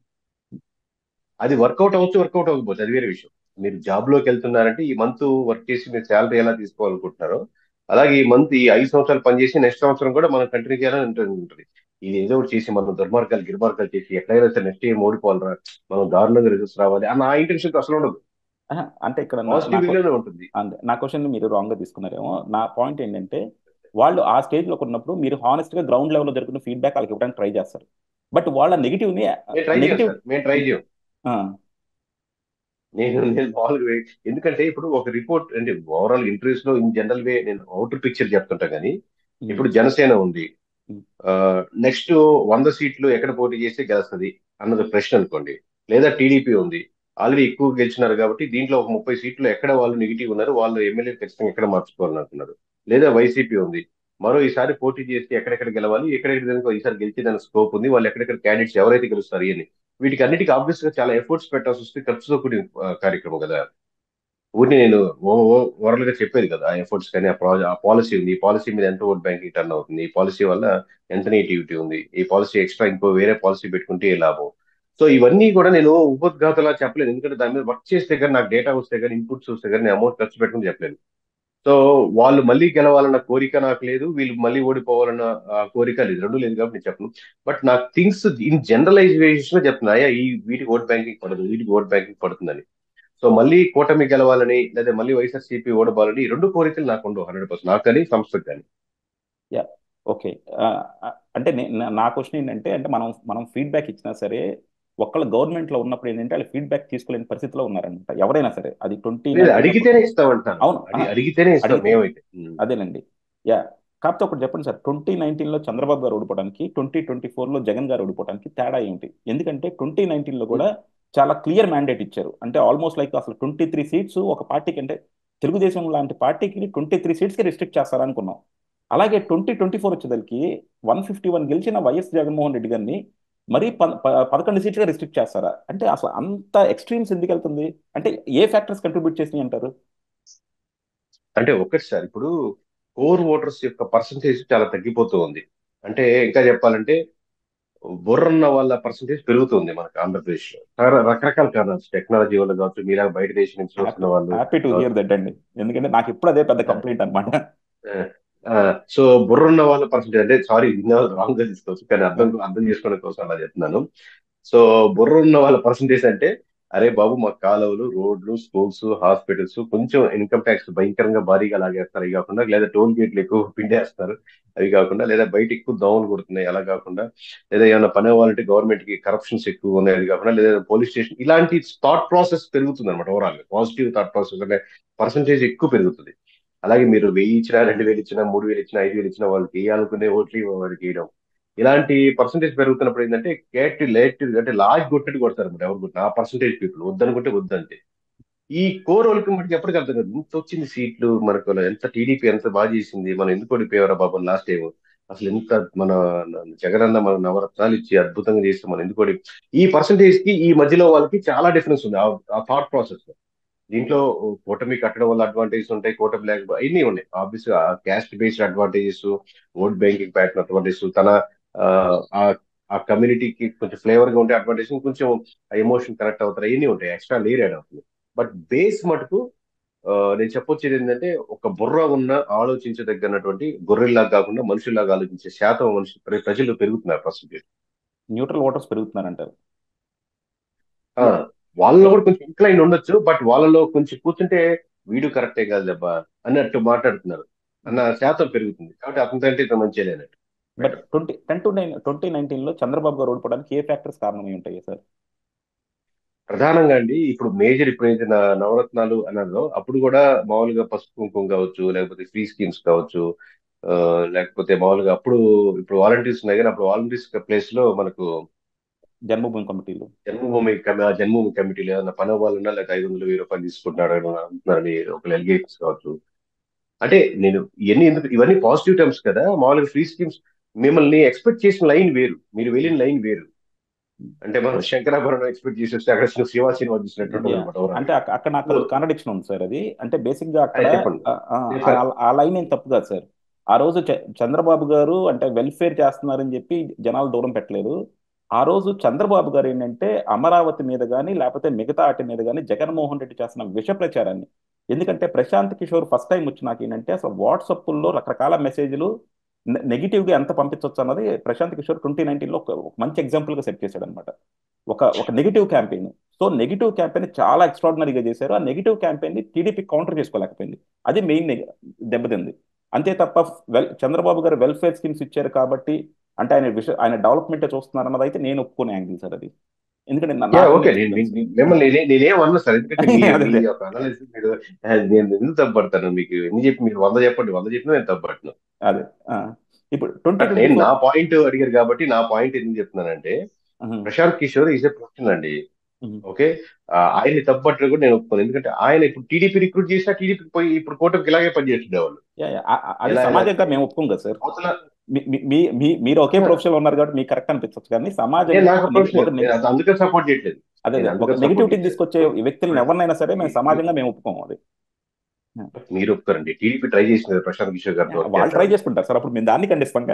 అది వర్కౌట్ అవ్వచ్చు వర్కౌట్ అవ్వకపోతే అది వేరే విషయం మీరు జాబ్ లోకి వెళ్తున్నారంటే ఈ మంత్ వర్క్ చేసి మీరు శాలరీ ఎలా తీసుకోవాలనుకుంటున్నారో అలాగే ఈ మంత్ ఈ ఐదు సంవత్సరాలు పనిచేసి నెక్స్ట్ సంవత్సరం కూడా మనం కంటిన్యూ చేయాలని ఉంటుంది ఉంటుంది. ఇది ఏదో ఒకటి చేసి మనం దుర్మార్గాలు గిర్మార్గాలు చేసి ఎట్లయినా సరే నెక్స్ట్ ఏం ఓడిపోవాలరా మనం దారుణంగా రిజల్ట్స్ రావాలి అన్న ఆ ఇంటెన్షన్ అసలు ఉండదు ఆహా, అంటే ఇక్కడ నా- పాజిటివ్ నాకు వేలోనే ఉంటుంది అంతే నా క్వశ్చన్ మీరు రాంగ్ గా తీసుకున్నారేమో నా పాయింట్ ఏంటంటే వాళ్ళు ఆ స్టేజ్ లో ఉన్నప్పుడు మీరు హానెస్ట్ గా గ్రౌండ్ లెవెల్ లో జరుగుతున్న ఫీడ్బ్యాక్ వాళ్ళకి ఇవ్వడానికి ట్రై చేస్తారు బట్ వాళ్ళ నెగిటివ్ ని మేము ట్రై చేయం నెగిటివ్ సార్ మేము ట్రై చేయం నేను నేను మామూలుగా వే- ఎందుకంటే ఇప్పుడు ఒక రిపోర్ట్ అంటే ఓవరాల్ ఇంటర్వ్యూస్ లో ఇన్ జనరల్ వే నేను అవుటర్ పిక్చర్ చెప్తుంటా కానీ ఇప్పుడు జనసేన ఉంది నెక్స్ట్ వంద సీట్లు ఎక్కడ పోటీ చేస్తే గెలుస్తుంది అన్నది ప్రశ్న అనుకోండి లేదా టీడీపీ ఉంది ఆల్రెడీ ఎక్కువ గెలిచినారు కాబట్టి దీంట్లో ఒక ముప్పై సీట్లు ఎక్కడ వాళ్ళు నెగిటివ్ ఉన్నారు వాళ్ళు ఎమ్మెల్యే ఖచ్చితంగా ఎక్కడ మార్చుకోవాలని అంటున్నారు లేదా వైసీపీ ఉంది మరో ఈసారి పోటీ చేస్తే ఎక్కడెక్కడ గెలవాలి ఎక్కడెక్కడ దానికి ఈసారి గెలిచేదానికి స్కోప్ ఉంది వాళ్ళు ఎక్కడెక్కడ క్యాండిడేట్స్ ఎవరైతే గెలుస్తారు అని వీటికి అన్నిటికీ ఆబ్వియస్ గా చాలా ఎఫర్ట్స్ పెట్టాల్సి వస్తే ఖర్చుతో కూడిన ఆ, కార్యక్రమం కదా ఊరిని నేను ఓవరాల్ గా చెప్పేది కదా ఆ ఎఫర్ట్స్ కానీ ఆ ప్రాజెక్ట్ ఆ పాలసీ ఉంది ఈ పాలసీ మీద ఎంత ఓట్ బ్యాంకింగ్ టర్న్ అవుతుంది ఈ పాలసీ వల్ల ఎంత నెగిటివిటీ ఉంది ఈ పాలసీ ఎక్స్ట్రా ఇంకో వేరే పాలసీ పెట్టుకుంటే ఏ లాభం సో ఇవన్నీ కూడా నేను ఉపద్ఘాతలా చెప్పలేను ఎందుకంటే దాని మీద వర్క్ చేస్తే కానీ నాకు డేటా వస్తే కానీ ఇన్పుట్స్ వస్తే కానీ నేను అమౌంట్ ఖర్చు పెట్టుకుని చెప్పలేను సో వాళ్ళు మళ్ళీ గెలవాలన్న కోరిక నాకు లేదు వీళ్ళు మళ్ళీ ఓడిపోవాలన్న ఆ, కోరిక లేదు రెండు లేదు కాబట్టి నేను చెప్పను బట్ నాకు థింగ్స్ ఇన్ జనరలైజేషన్ చెప్తున్నా అయ్యా ఈ వీటికి ఓట్ బ్యాంకింగ్ పడదు వీటికి ఓట్ బ్యాంకింగ్ పడుతుందని సో మళ్ళీ కూటమి గెలవాలని లేదా మళ్ళీ వైఎస్ఆర్సీపీ ఓడబాలని ఈ రెండు కోరికలు నాకు ఉండవు హండ్రెడ్ పర్సెంట్ నాకు కానీ సంస్థకు కానీ యా ఓకే అంటే నే- నా- నా క్వశ్చన్ ఏంటంటే అంటే మనం మనం ఫీడ్బ్యాక్ ఇచ్చినా సరే ఒక్కళ్ళ గవర్నమెంట్ లో ఉన్నప్పుడు ఏంటంటే వాళ్ళు ఫీడ్బ్యాక్ తీసుకోలేని పరిస్థితిలో ఉన్నారనమాట ఎవరైనా సరే అది ట్వంటీ లేదు అడిగితేనే ఇస్తామంటాను అవును. అడి- అడిగితేనే ఇస్తాం అడిగితే- మేమైతే ఉమ్. అదేనండి యా కాకపోతే ఒకటి చెప్పండి సార్ ట్వంటీ నైన్టీన్లో చంద్రబాబు గారు ఓడిపోవడానికి ట్వంటీ ట్వంటీ ఫోర్లో జగన్ గారు ఓడిపోవడానికి తేడా ఏంటి ఎందుకంటే ట్వంటీ నైన్టీన్లో కూడా చాలా క్లియర్ మ్యాండేట్ ఇచ్చారు అంటే ఆల్మోస్ట్ లైక్ అసలు ట్వంటీ త్రీ సీట్స్ ఒక పార్టీకి అంటే తెలుగుదేశం లాంటి పార్టీకి ట్వంటీ త్రీ సీట్స్కి రిస్ట్రిక్ట్ చేస్తారనుకున్నాం అలాగే ట్వంటీ ట్వంటీ ఫోర్ వచ్చేదానికి వన్ ఫిఫ్టీ వన్ గెలిచిన వైఎస్ జగన్మోహన్ రెడ్డి గారిని మరీ ప- ప- పదకొండు సీట్లుగా రిస్ట్రిక్ట్ చేస్తారా అంటే అసలు అంత ఎక్స్ట్రీమ్స్ ఎందుకు వెళ్తుంది అంటే ఏ ఫ్యాక్టర్స్ కంట్రిబ్యూట్ చేసినాయి అంటారు అంటే ఒకటి సార్ ఇప్పుడు కోర్ ఓటర్స్ యొక్క పర్సంటేజ్ చాలా తగ్గిపోతూ ఉంది అంటే ఇంకా చెప్పాలంటే బుర్రన్న వాళ్ళ పర్సంటేజ్ పెరుగుతుంది మనకు ఆంధ్రప్రదేశ్ లో రక- రకరకాల కారణాలు టెక్నాలజీ వల్ల కావచ్చు మీరా బయట దేశం నుంచి వస్తున్న వాళ్ళు హ్యాపీ టు హియర్ దట్ అండి ఎందుకంటే నాకు ఇప్పుడు అదే పెద్ద కంప్లైంట్ అనమాట సో బుర్రున్న వాళ్ళ పర్సంటేజ్ అంటే సారీ రాంగ్ గా తీసుకోవచ్చు కానీ అర్థం అర్థం చేసుకోవడం కోసం అలా చెప్తున్నాను సో బుర్రున్న వాళ్ళ పర్సంటేజ్ అంటే అరే బాబు మా కాలువలు రోడ్లు స్కూల్స్ హాస్పిటల్స్ కొంచెం ఇన్కమ్ ట్యాక్స్ భయంకరంగా భారీగా లాగేస్తారు అవి కాకుండా లేదా టోల్ గేట్లు ఎక్కువ పిండేస్తారు అవి కాకుండా లేదా బయట ఎక్కువ దోమలు కొడుతున్నాయి అలా కాకుండా లేదా ఏమైనా పని అవ్వాలంటే గవర్నమెంట్ కి కరప్షన్స్ ఎక్కువ ఉన్నాయి అది కాకుండా లేదా పోలీస్ స్టేషన్ ఇలాంటి థాట్ ప్రాసెస్ పెరుగుతుంది అనమాట ఓవరాల్ పాజిటివ్ థాట్ ప్రాసెస్ అంటే పర్సంటేజ్ ఎక్కువ పెరుగుతుంది అలాగే మీరు వెయ్యి ఇచ్చినా రెండు వేలు ఇచ్చినా మూడు వేలు ఇచ్చినా ఐదు వేలు ఇచ్చినా వాళ్ళకి వేయాలనుకునే ఓట్లు వాళ్ళకి వేయడం ఇలాంటి పర్సంటేజ్ పెరుగుతున్నప్పుడు ఏంటంటే కేట్ లేట్ అంటే లాజ్ కొట్టినట్టు కొడతారు అనమాట ఎవరు కొట్టిన ఆ పర్సంటేజ్ పీపుల్ వద్దనుకుంటే వద్దంతే ఈ కోర్ వాళ్ళకి మనకి ఎప్పటికీ అర్థం కాదు ఎంత వచ్చింది సీట్లు మనకు ఎంత టీడీపీ ఎంత బాగా చేసింది మనం ఎందుకు ఓడిపోయారా బాబు లాస్ట్ టైం అసలు ఎంత మన జగనన్న మన నవరత్నాలు ఇచ్చి అద్భుతంగా చేస్తే మనం ఎందుకు ఓడి ఈ పర్సంటేజ్ కి ఈ మధ్యలో వాళ్ళకి చాలా డిఫరెన్స్ ఉంది ఆ- ఆ థాట్ ప్రాసెస్ లో దీంట్లో కూటమి కట్టడం వల్ల అడ్వాంటేజెస్ ఉంటాయి కూటమి లేకపోతే అన్ని ఉన్నాయి ఆబ్వియస్ గా caste based advantages vote banking pattern advantages తన ఆ, ఆ ఆ కమ్యూనిటీకి కొంచెం ఫ్లేవర్ గా ఉంటే అడ్వాంటేజ్ కొంచెం ఎమోషన్ కనెక్ట్ అవుతారు అవన్నీ ఉంటాయి ఎక్స్ట్రా లేయర్ యాడ్ అవుతుంది బట్ బేస్ మటుకు ఆ, నేను చెప్పొచ్చేది ఏంటంటే ఒక బుర్ర ఉన్న ఆలోచించదగినటువంటి గొర్రెల్లా కాకుండా మనుషుల్లాగా ఆలోచించే శాతం మనుషులు ప్ర- ప్రజలు పెరుగుతున్నారు పర్సెంటేజ్ న్యూట్రల్ ఓటర్స్ పెరుగుతున్నారంటారు వాళ్ళలో కూడా కొంచెం ఇంక్లైన్ ఉండొచ్చు బట్ వాళ్ళలో కొంచెం కూర్చుంటే వీడు కరెక్టే కాదు దెబ్బ అన్నట్టు మాట్లాడుతున్నారు అన్న శాతం పెరుగుతుంది కాబట్టి అతనితో అంటే ఇంత మంచిగా లేనట్టు but twenty ten to nine twenty nineteen లో చంద్రబాబు గారు ఓడిపోవడానికి ఏ ఫ్యాక్టర్స్ కారణమై ఉంటాయి సార్ ప్రధానంగా అండి ఇప్పుడు మేజర్ ఇప్పుడు ఏదైతే నా- నవరత్నాలు అన్నదో అప్పుడు కూడా మామూలుగా పసుపు కుంకుమ కావచ్చు లేకపోతే ఫ్రీ స్కీమ్స్ కావచ్చు ఆ, లేకపోతే మామూలుగా అప్పుడు ఇప్పుడు వాలంటీర్స్ ఉన్నాయి కానీ అప్పుడు వాలంటీర్స్ ప్లేస్ లో మనకు జన్మభూమి కమిటీలు జన్మభూమి కమి- ఆ జన్మభూమి కమిటీలు ఏదైనా పని అవ్వాలన్నా లేకపోతే ఐదు వందలు వెయ్యి రూపాయలు తీసుకుంటున్నాడు అని అంటున్నారని ఒక ఎలిగేషన్స్ కావచ్చు అంటే నేను ఇవన్నీ ఎందుకు ఇవన్నీ పాజిటివ్ టర్మ్స్ కదా మామూలుగా ఫ్రీ స్కీమ్స్ మిమ్మల్ని ఎక్స్పెక్ట్ చేసిన లైన్ వేరు మీరు వెళ్ళిన లైన్ వేరు అంటే మనం శంకరాభరణం ఎక్స్పెక్ట్ చేసి వస్తే అక్కడ శివ సినిమా చూసినట్టు ఉంటుంది Yeah. అనమాట overall. అంటే అక్క- అక్కడ నాకు కాంట్రడిక్షన్ ఉంది సార్ అది అంటే బేసిక్ గా అక్కడ అది చెప్పండి. ఆ- ఆ- చెప్పండి. ఆ- ఆ లైన్ ఏం తప్పు కాదు సార్ ఆ రోజు చ- చంద్రబాబు గారు అంటే వెల్ఫేర్ చేస్తున్నారని చెప్పి జనాలు దూరం పెట్టలేదు ఆ రోజు చంద్రబాబు గారు ఏంటంటే అమరావతి మీద కానీ లేకపోతే మిగతా వాటి మీద కానీ జగన్మోహన్ రెడ్డి చేస్తున్న విష ప్రచారాన్ని ఎందుకంటే ప్రశాంత్ కిషోర్ ఫస్ట్ టైం వచ్చి నాకు ఏంటంటే అసలు వాట్సాప్లో రకరకాల మెసేజ్లు నెగిటివ్ గా ఎంత పంపించవచ్చు అన్నది ప్రశాంత్ కిషోర్ ట్వంటీ నైన్టీన్లో ఒక ఒక మంచి ఎగ్జాంపుల్ గా సెట్ చేశాడు అనమాట ఒక ఒక negative campaign so negative campaign చాలా ఎక్స్ట్రాడినరీగా చేశారు ఆ నెగిటివ్ క్యాంపెయిన్ ని టీడీపీ కౌంటర్ చేసుకోలేకపోయింది అది మెయిన్ దెబ్బతింది అంతే తప్ప వెల్ చంద్రబాబు గారు వెల్ఫేర్ స్కీమ్స్ ఇచ్చారు కాబట్టి అంటే ఆయన విష ఆయన డెవలప్మెంట్ చూస్తున్నారు అన్నది అయితే నేను ఒప్పుకునే యాంగిల్ సార్ అది ఎందుకంటే నా- Yeah, నాకు okay. నేను నేను- మిమ్మల్ని నేనే- నేనేం అన్నా సార్ ఎందుకంటే మీ- అదే, మీ అదే. యొక్క analysis మీరు ఆ, నేను ఎందుకు తప్పడతాను మీకు ఎన్ని చెప్పి మీరు వంద చెప్పండి వంద చెప్పినా నేను తప్పట్ను అదే ఆ. ఇప్పుడు ట్వంటీ బట్ నేను నా పాయింట్ అడిగారు కాబట్టి నా పాయింట్ ఎందుకు చెప్తున్నానంటే Prashant Kishor is a professional అండి Mhm. ఓకే ఆయన్ని తప్పట్లు కూడా నేను ఒప్పుకోను ఎందుకంటే ఆయన ఇప్పుడు టీడీపీ రిక్రూట్ చేసినా టీడీపీ పోయి ఇప్పుడు కూటమికి ఇలాగే పనిచేస్తుండే వాళ్ళు అది ఎలా- సమాజంగా మేము ఒప్పుకోం కదా సార్ అవతల మీ- మీ- మీ- మీ- మీరు ఒకే ప్రొఫెషన్ ఉన్నారు కాబట్టి మీకు కరెక్ట్ అనిపించవచ్చు కానీ సమాజం నేను నాకు ఒక ప్రొఫెషనల్ నెగ- నేను అది అందుకే సపోర్ట్ చేయట్లేదు అదే నేను అదే. అందుకే ఒక support నెగిటివిటీ చేయట్లేదు. తీసుకొచ్చే వ్యక్తులను ఎవరినైనా సరే మేము సమాజంగా మేము ఒప్పుకోము అది మీరు ఒప్పుతారండి టీడీపీ ట్రై చేసింది కదా ప్రశాంత్ కిషోర్ గారితో వాళ్ళు ట్రై చేసుకుంటారు సార్ అప్పుడు మేము దాన్ని ఖండిస్తాం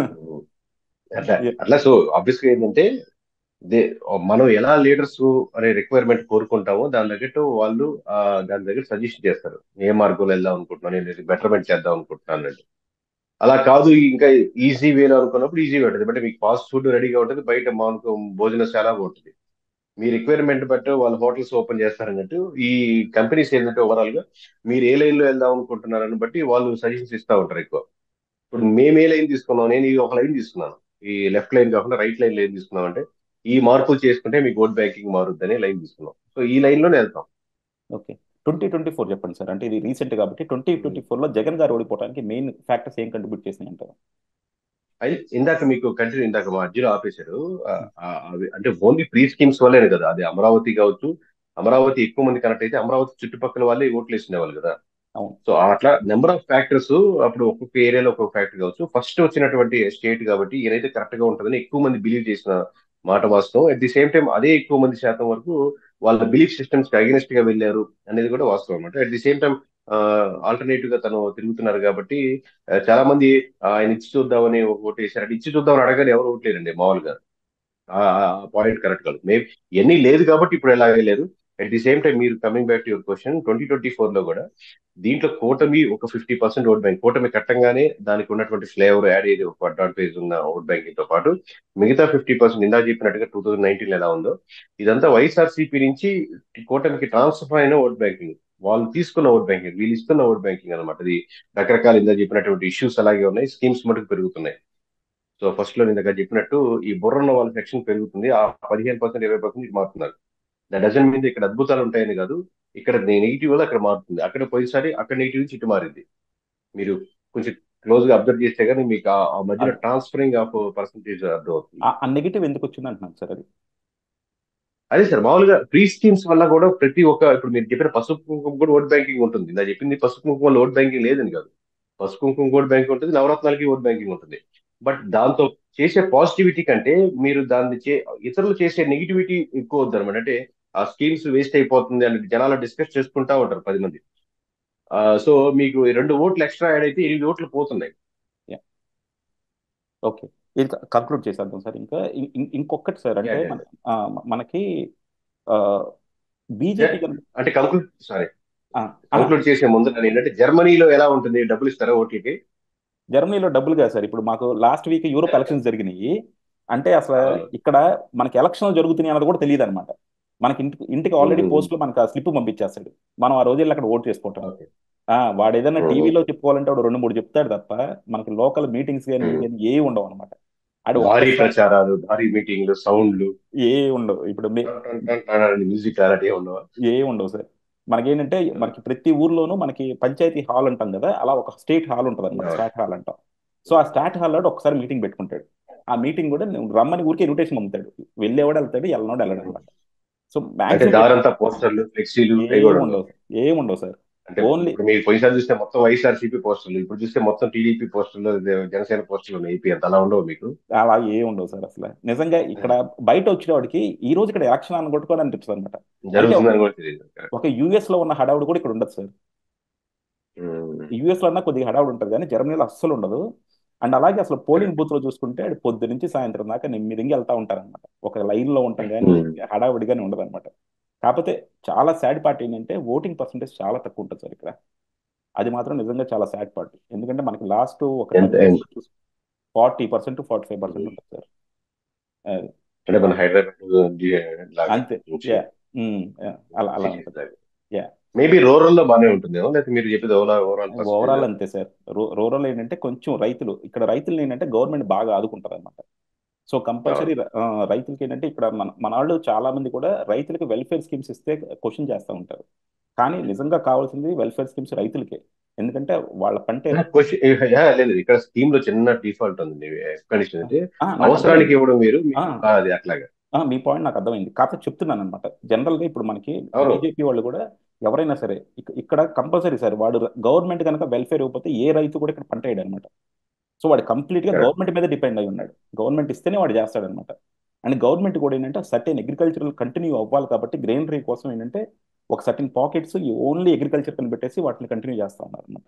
అట్లా అట్లా సో ఆబ్వియస్ గా ఏంటంటే దే మనం ఎలా లీడర్స్ అనే రిక్వైర్మెంట్ కోరుకుంటామో దాని తగ్గట్టు వాళ్ళు ఆ, దాని దగ్గర సజెషన్ చేస్తారు ఏ మార్గంలో వెళ్దాం అనుకుంటున్నాను నేను బెటర్మెంట్ చేద్దాం అనుకుంటున్నాను అంటే అలా కాదు ఇంకా ఈజీ వేలో అనుకున్నప్పుడు ఈజీ ఉంటుంది బట్ మీకు ఫాస్ట్ ఫుడ్ రెడీగా ఉంటుంది బయట మనకు భోజనశాల ఉంటుంది మీ రిక్వైర్మెంట్ బట్టి వాళ్ళు హోటల్స్ ఓపెన్ చేస్తారన్నట్టు ఈ కంపెనీస్ ఏంటంటే ఓవరాల్ గా మీరు ఏ లైన్ లో వెళ్దాం అనుకుంటున్నారని బట్టి వాళ్ళు సజెషన్స్ ఇస్తా ఉంటారు ఎక్కువ ఇప్పుడు మేము ఏ లైన్ తీసుకున్నాం నేను ఈ ఒక లైన్ తీసుకున్నాను ఈ లెఫ్ట్ లైన్ కాకుండా రైట్ లైన్ లైన్ తీసుకున్నాం అంటే ఈ మార్పులు చేసుకుంటే మీకు ఓట్ బ్యాంకింగ్ మారుద్దని లైన్ తీసుకున్నాం సో ఈ లైన్ లోనే వెళ్తాం ఓకే ట్వంటీ ట్వంటీ ఫోర్ చెప్పండి సార్ అంటే ఇది రీసెంట్ కాబట్టి ట్వంటీ ట్వంటీ ఫోర్ లో జగన్ గారు ఓడిపోవడానికి మెయిన్ ఫ్యాక్టర్స్ ఏం కంట్రిబ్యూట్ చేసినాయి అంటారు అయితే ఇందాక మీకు కంటిన్యూ ఇందాక మా అర్జున్ ఆపేశారు ఆ, ఆ, అవి అంటే ఓన్లీ ఫ్రీ స్కీమ్స్ వల్లేనే కదా అది అమరావతి కావచ్చు అమరావతి ఎక్కువ మంది కనెక్ట్ అయితే అమరావతి చుట్టుపక్కల వాళ్ళే ఓట్లు వేసిన వాళ్ళు కదా అవును సో అట్లా నెంబర్ ఆఫ్ ఫ్యాక్టర్స్ అప్పుడు ఒక్కొక్క ఏరియాలో ఒక్కొక్క ఫ్యాక్టర్ కావచ్చు ఫస్ట్ వచ్చినటువంటి స్టేట్ కాబట్టి ఏదైతే కరెక్ట్ గా ఉంటుందని ఎక్కువ మంది బిలీవ్ చేసిన మాట వాస్తవం అట్ ది సేమ్ టైం అదే ఎక్కువ మంది శాతం వరకు వాళ్ళ బిలీఫ్ సిస్టమ్స్ కి అగెనిస్ట్ గా వెళ్ళారు అనేది కూడా వాస్తవం అనమాట at the same time alternative గా తను తిరుగుతున్నారు కాబట్టి ఆ, చాలా మంది ఆ, ఆయన ఇచ్చి చూద్దామని ఒక ఓటు వేశారు అంటే ఇచ్చి చూద్దామని అడగానే ఎవరు ఓట్లేరండి మామూలుగా ఆ పాయింట్ కరెక్ట్ కాదు మేబీ ఎన్ని లేదు కాబట్టి ఇప్పుడు ఎలాగే లేదు అట్ ది సేమ్ టైం మీరు coming back to your question twenty twenty four లో కూడా దీంట్లో కూటమి ఒక ఫిఫ్టీ పర్సెంట్ ఓట్ బ్యాంక్ కూటమి కట్టంగానే దానికి ఉన్నటువంటి ఫ్లేవర్ యాడ్ అయ్యేది ఒక అడ్వాంటేజ్ ఉన్న ఓట్ బ్యాంకింగ్ తో పాటు మిగతా ఫిఫ్టీ పర్సెంట్ ఇందా చెప్పినట్టుగా టూ థౌసండ్ నైన్టీన్ ఎలా ఉందో ఇదంతా వైఎస్ఆర్సీపీ నుంచి కూటమికి ట్రాన్స్ఫర్ అయిన ఓట్ బ్యాంకింగ్ వాళ్ళు తీసుకున్న ఓట్ బ్యాంకింగ్ వీళ్ళు ఇస్తున్న ఓట్ బ్యాంకింగ్ అనమాట ఇది రకరకాల ఇందా చెప్పినటువంటి ఇష్యూస్ అలాగే ఉన్నాయి స్కీమ్స్ మటుకు పెరుగుతున్నాయి సో ఫస్ట్ లో నేను దగ్గర చెప్పినట్టు ఈ బుర్ర ఉన్న వాళ్ళ సెక్షన్ పెరుగుతుంది ఆ పదిహేను పర్సెంట్ ఇరవై పర్సెంట్ మారుతున్నారు దట్ డజన్ మీన్ ఇక్కడ అద్భుతాలు ఉంటాయని కాదు ఇక్కడ నెగిటివ్ వల్ల అక్కడ మారుతుంది అక్కడ పోయినసారి అక్కడ నెగిటివ్ నుంచి ఇటు మారింది మీరు కొంచెం క్లోజ్ గా అబ్జర్వ్ చేస్తే కానీ మీకు ఆ ఆ మధ్యలో అది ట్రాన్స్ఫరింగ్ ఆఫ్ పర్సంటేజ్ అర్థం అవుతుంది ఆ- ఆ నెగిటివ్ ఎందుకు వచ్చింది అంటున్నాను సార్ అది అదే సార్ మామూలుగా ప్రీ స్కీమ్స్ వల్ల కూడా ప్రతి ఒక్క ఇప్పుడు మీరు చెప్పిన పసుపు కుంకుమ కూడా ఓట్ బ్యాంకింగ్ ఉంటుంది నా చెప్పింది పసుపు కుంకుమ వల్ల ఓట్ బ్యాంకింగ్ లేదని కాదు పసుపు కుంకుమ ఓట్ బ్యాంకింగ్ ఉంటుంది నవరత్నాలకి ఓట్ బ్యాంకింగ్ ఉంటుంది బట్ దాంతో చేసే పాజిటివిటీ కంటే మీరు దాన్ని చే ఇతరులు చేసే నెగిటివిటీ ఎక్కువ వద్దు అనమాట అంటే ఆ స్కీమ్స్ వేస్ట్ అయిపోతుంది అని జనాలు డిస్కస్ చేసుకుంటా ఉంటారు పది మంది సో మీకు ఈ రెండు ఓట్లు ఎక్స్ట్రా యాడ్ అయితే ఎనిమిది ఓట్లు పోతున్నాయి ఓకే ఇది కంక్లూడ్ చేసేద్దాం సార్ ఇంకా ఇం- ఇం- ఇంకొకటి సార్ అంటే Yeah, yeah, మన ఆ, మ- మనకి బీజేపీ అంటే కంక్లూడ్ సారీ కంక్లూడ్ చేసే ముందు నేను ఏంటంటే జర్మనీలో ఎలా ఉంటుంది డబ్బులు ఇస్తారా ఓట్లకి జర్మనీలో డబ్బులు కాదు సార్ ఇప్పుడు మాకు లాస్ట్ వీక్ యూరోప్ ఎలక్షన్స్ జరిగినాయి అంటే అసలు అవును. ఇక్కడ మనకి ఎలక్షన్లు జరుగుతున్నాయి అన్నది కూడా తెలియదు అనమాట మనకి ఇంటికి ఇంటికి ఆల్రెడీ మ్మ్. పోస్ట్ లో మనకు ఆ స్లిప్ పంపించేస్తాడు మనం ఆ రోజు వెళ్ళి అక్కడ ఓటు చేసుకుంటాం ఓకే ఆ, వాడు ఏదైనా మ్మ్. టీవీలో చెప్పుకోవాలంటే వాడు రెండు మూడు చెప్తాడు తప్ప మనకి లోకల్ మీటింగ్స్ కానీ మ్మ్. కానీ ఏ ఉండవు అనమాట ఆడు భారీ ఒక్కసారి ప్రచారాలు భారీ మీటింగ్లు సౌండ్లు ఏ ఉండవు ఇప్పుడు మీ- మ్యూజిక్ అలాంటి ఉండవా ఏ ఉండవు సార్ మనకేంటంటే మనకి ప్రతి ఊర్లోనూ మనకి పంచాయతీ హాల్ అంటాం కదా అలా ఒక స్టేట్ హాల్ ఉంటుంది అనమాట అవును. స్టాట్ హాల్ అంటాం సో ఆ స్టాట్ హాల్ లో ఒకసారి మీటింగ్ పెట్టుకుంటాడు ఆ మీటింగ్ కూడా నువ్వు రమ్మని ఊరికి ఇన్విటేషన్ పంపుతాడు వెళ్ళేవాడు వెళ్తాడు వెళ్ళనోడు వెళ్ళడు అనమాట సో అంటే మాక్సిమం దారంతా పోస్టర్లు ఫ్లెక్సీలు అవి కూడా ఉండవు ఏముండవు ఏం ఉండవు సార్ అంటే ఓన్లీ ఇప్పుడు మీరు పోయినసారి చూస్తే మొత్తం వైఎస్ఆర్సీపీ పోస్టర్లు ఇప్పుడు చూస్తే మొత్తం టీడీపీ పోస్టర్లు జనసేన పోస్టర్లు ఉన్నాయి ఏపీ అంత అలా ఉండవు మీకు అలా ఏ ఉండవు సార్ అసలు నిజంగా ఇక్కడ బయట వచ్చిన వాడికి ఈ రోజు ఇక్కడ ఎలక్షన్ అని కొట్టుకోవడం అనిపిస్తుంది అనమాట జరుగుతుందని కూడా తెలియదు ఒక యూఎస్ లో ఉన్న హడావుడు కూడా ఇక్కడ ఉండదు సార్ ఉమ్. యూఎస్ లో అన్నా కొద్దిగా హడావుడు ఉంటుంది కానీ జర్మనీలో అస్సలు ఉండదు అండ్ అలాగే అసలు పోలింగ్ బూత్ లో చూసుకుంటే ఆడు పొద్దు నుంచి సాయంత్రం దాకా నెమ్మదిగా వెళ్తా ఉంటారన్నమాట ఒక లైన్ లో ఉంటాం కానీ ఉమ్. హడావుడిగానే ఉండదు అనమాట కాకపోతే చాలా సాడ్ పార్ట్ ఏంటంటే ఓటింగ్ పర్సెంటేజ్ చాలా తక్కువ ఉంటుంది సార్ ఇక్కడ అది మాత్రం నిజంగా చాలా సాడ్ పార్ట్ ఎందుకంటే మనకి లాస్ట్ ఒక ఎంత- ఎంత? Forty percent forty five percent ఉంటుంది సార్ అది. అంటే మన హైదరాబాద్ లాగా అంతే యా ఉమ్, యా. అలా అలా ఉంటుంది Yeah. మేబీ రూరల్ లో బాగానే ఉంటుందేమో లేకపోతే మీరు చెప్పేది ఓవరాల్ ఓవరాల్ ఓవరాల్ అంతే సార్ రూరల్ ఏంటంటే కొంచెం రైతులు ఇక్కడ రైతులు ఏంటంటే గవర్నమెంట్ బాగా ఆదుకుంటారు అనమాట సో కంపల్సరీ రైతులకి ఏంటంటే ఇక్కడ మన మన వాళ్ళు చాలా మంది కూడా రైతులకి వెల్ఫేర్ స్కీమ్స్ ఇస్తే క్వశ్చన్ చేస్తూ ఉంటారు కానీ నిజంగా కావాల్సింది వెల్ఫేర్ స్కీమ్స్ రైతులకే ఎందుకంటే వాళ్ళ పంటే లేదు ఇక్కడ స్కీమ్ లో చిన్న డిఫాల్ట్ ఉంది కండిషన్ అంటే ఆ, నాకు అవసరానికి ఇవ్వడం మీరు మీకు ఆ. అది అట్లాగా ఆ, మీ పాయింట్ నాకు అర్థమైంది కాకపోతే చెప్తున్నాను అనమాట జనరల్ గా ఇప్పుడు మనకి అవును. బీజేపీ వాళ్ళు కూడా ఎవరైనా సరే ఇక- ఇక్కడ కంపల్సరీ సార్ వాడు గవర్నమెంట్ కనుక వెల్ఫేర్ ఇవ్వకపోతే ఏ రైతు కూడా ఇక్కడ పంట వేయడు అనమాట సో వాడు కంప్లీట్ గా Correct. గవర్నమెంట్ మీద డిపెండ్ అయి ఉన్నాడు గవర్నమెంట్ ఇస్తేనే వాడు చేస్తాడు అనమాట అండ్ గవర్నమెంట్ కూడా ఏంటంటే సర్టెన్ అగ్రికల్చరల్ కంటిన్యూ అవ్వాలి కాబట్టి గ్రెయినరీ కోసం ఏంటంటే ఒక సర్టెన్ పాకెట్స్ ఓన్లీ అగ్రికల్చర్ కింద పెట్టేసి వాటిని కంటిన్యూ చేస్తా ఉన్నారు అనమాట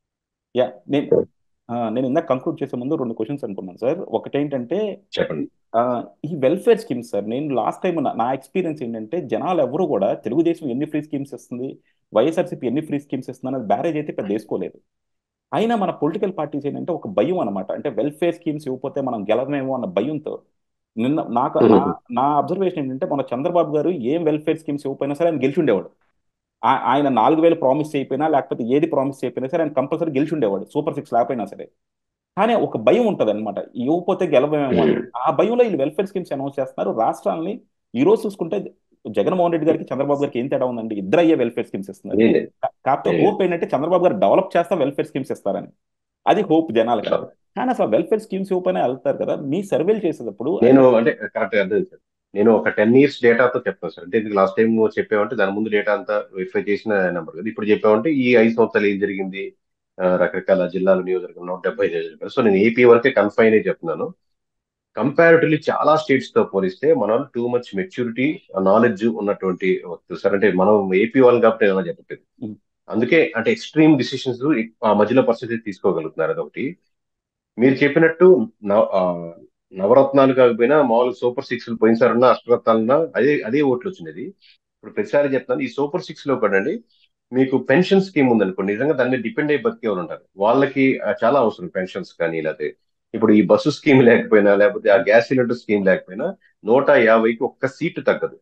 యా నేను ఆ, నేను ఇందాక కంక్లూడ్ చేసే ముందు రెండు క్వశ్చన్స్ అనుకున్నాను సార్ ఒకటి ఏంటంటే చెప్పండి ఆ, ఈ వెల్ఫేర్ స్కీమ్స్ సార్ నేను లాస్ట్ టైం నా ఎక్స్పీరియన్స్ ఏంటంటే జనాలు ఎవరు కూడా తెలుగుదేశం ఎన్ని ఫ్రీ స్కీమ్స్ ఇస్తుంది వైఎస్ఆర్సీపీ ఎన్ని ఫ్రీ స్కీమ్స్ ఇస్తుంది అనేది బ్యారేజ్ అయితే పెద్ద వేసుకోలేదు అయినా మన పొలిటికల్ పార్టీస్ ఏంటంటే ఒక భయం అనమాట అంటే వెల్ఫేర్ స్కీమ్స్ ఇవ్వకపోతే మనం గెలవమేమో అన్న భయంతో నిన్న నాకు నా నా అబ్జర్వేషన్ ఏంటంటే మన చంద్రబాబు గారు ఏం వెల్ఫేర్ స్కీమ్స్ ఇవ్వకపోయినా సరే ఆయన గెలిచి ఉండేవాడు ఆ- ఆయన నాలుగు వేలు ప్రామిస్ చేయకపోయినా లేకపోతే ఏది ప్రామిస్ చేయకపోయినా సరే ఆయన కంపల్సరీ గెలిచి ఉండేవాడు సూపర్ సిక్స్ లేకపోయినా సరే కానీ ఒక భయం ఉంటుంది అనమాట ఇవ్వకపోతే గెలవమేమో అని ఆ భయంలో వీళ్ళు వెల్ఫేర్ స్కీమ్స్ అనౌన్స్ చేస్తున్నారు రాష్ట్రాలని ఈ రోజు చూసుకుంటే జగన్మోహన్ రెడ్డి గారికి చంద్రబాబు గారికి ఏం తేడా ఉందండి ఇద్దరు అయ్యే వెల్ఫేర్ స్కీమ్స్ ఇస్తున్నారు ఏం లేదు. కా- కాకపోతే ఏ. హోప్ ఏంటంటే చంద్రబాబు గారు డెవలప్ చేస్తా వెల్ఫేర్ స్కీమ్స్ ఇస్తారని అది హోప్ జనాలకి కానీ అసలు వెల్ఫేర్ స్కీమ్స్ ఇవ్వకపోయినా వెళ్తారు కదా మీ సర్వేలు చేసేటప్పుడు నేను అంటే కరెక్ట్ గా అర్థం సార్ నేను ఒక టెన్ ఇయర్స్ డేటాతో చెప్తాను సార్ అంటే లాస్ట్ టైం చెప్పామంటే దాని ముందు డేటా అంతా వెరిఫై చేసిన నెంబర్ కదా ఇప్పుడు చెప్పామంటే ఈ ఐదు సంవత్సరాలు ఏం జరిగింది ఆ, రకరకాల జిల్లాలు నియోజకవర్గం నూట డెబ్బై ఐదు నియోజకవర్గాలు సో నేను ఏపీ వరకే కన్ఫైన్ అయి చెప్తున్నాను కంపారిటివ్లీ చాలా స్టేట్స్ తో పోలిస్తే మనం టూ మచ్ మెచ్యూరిటీ నాలెడ్జ్ ఉన్నటువంటి వ్యక్తులు సార్ అంటే మనం ఏపీ వాళ్ళు కాబట్టి నేను అలా చెప్పట్లేదు ఉమ్. అందుకే అంటే ఎక్స్ట్రీమ్ డిసిషన్స్ ఆ మధ్యలో పరిస్థితి తీసుకోగలుగుతున్నారు అదొకటి మీరు చెప్పినట్టు నవ ఆ, నవరత్నాలు కాకపోయినా మామూలు సూపర్ సిక్స్ పోయినసారి ఉన్న అష్టరత్నాలున్నా అదే అదే ఓట్లు వచ్చినది ఇప్పుడు ప్రతిసారి చెప్తాను ఈ సూపర్ సిక్స్ లో కూడా అండి మీకు పెన్షన్ స్కీమ్ ఉందనుకోండి నిజంగా దాని మీద డిపెండ్ అయ్యి బతికే వాళ్ళు ఉంటారు వాళ్ళకి ఆ, చాలా అవసరం పెన్షన్స్ కానీ లేకపోతే ఇప్పుడు ఈ బస్సు స్కీమ్ లేకపోయినా లేకపోతే ఆ గ్యాస్ సిలిండర్ స్కీమ్ లేకపోయినా నూట యాభైకి ఒక్క సీటు తగ్గదు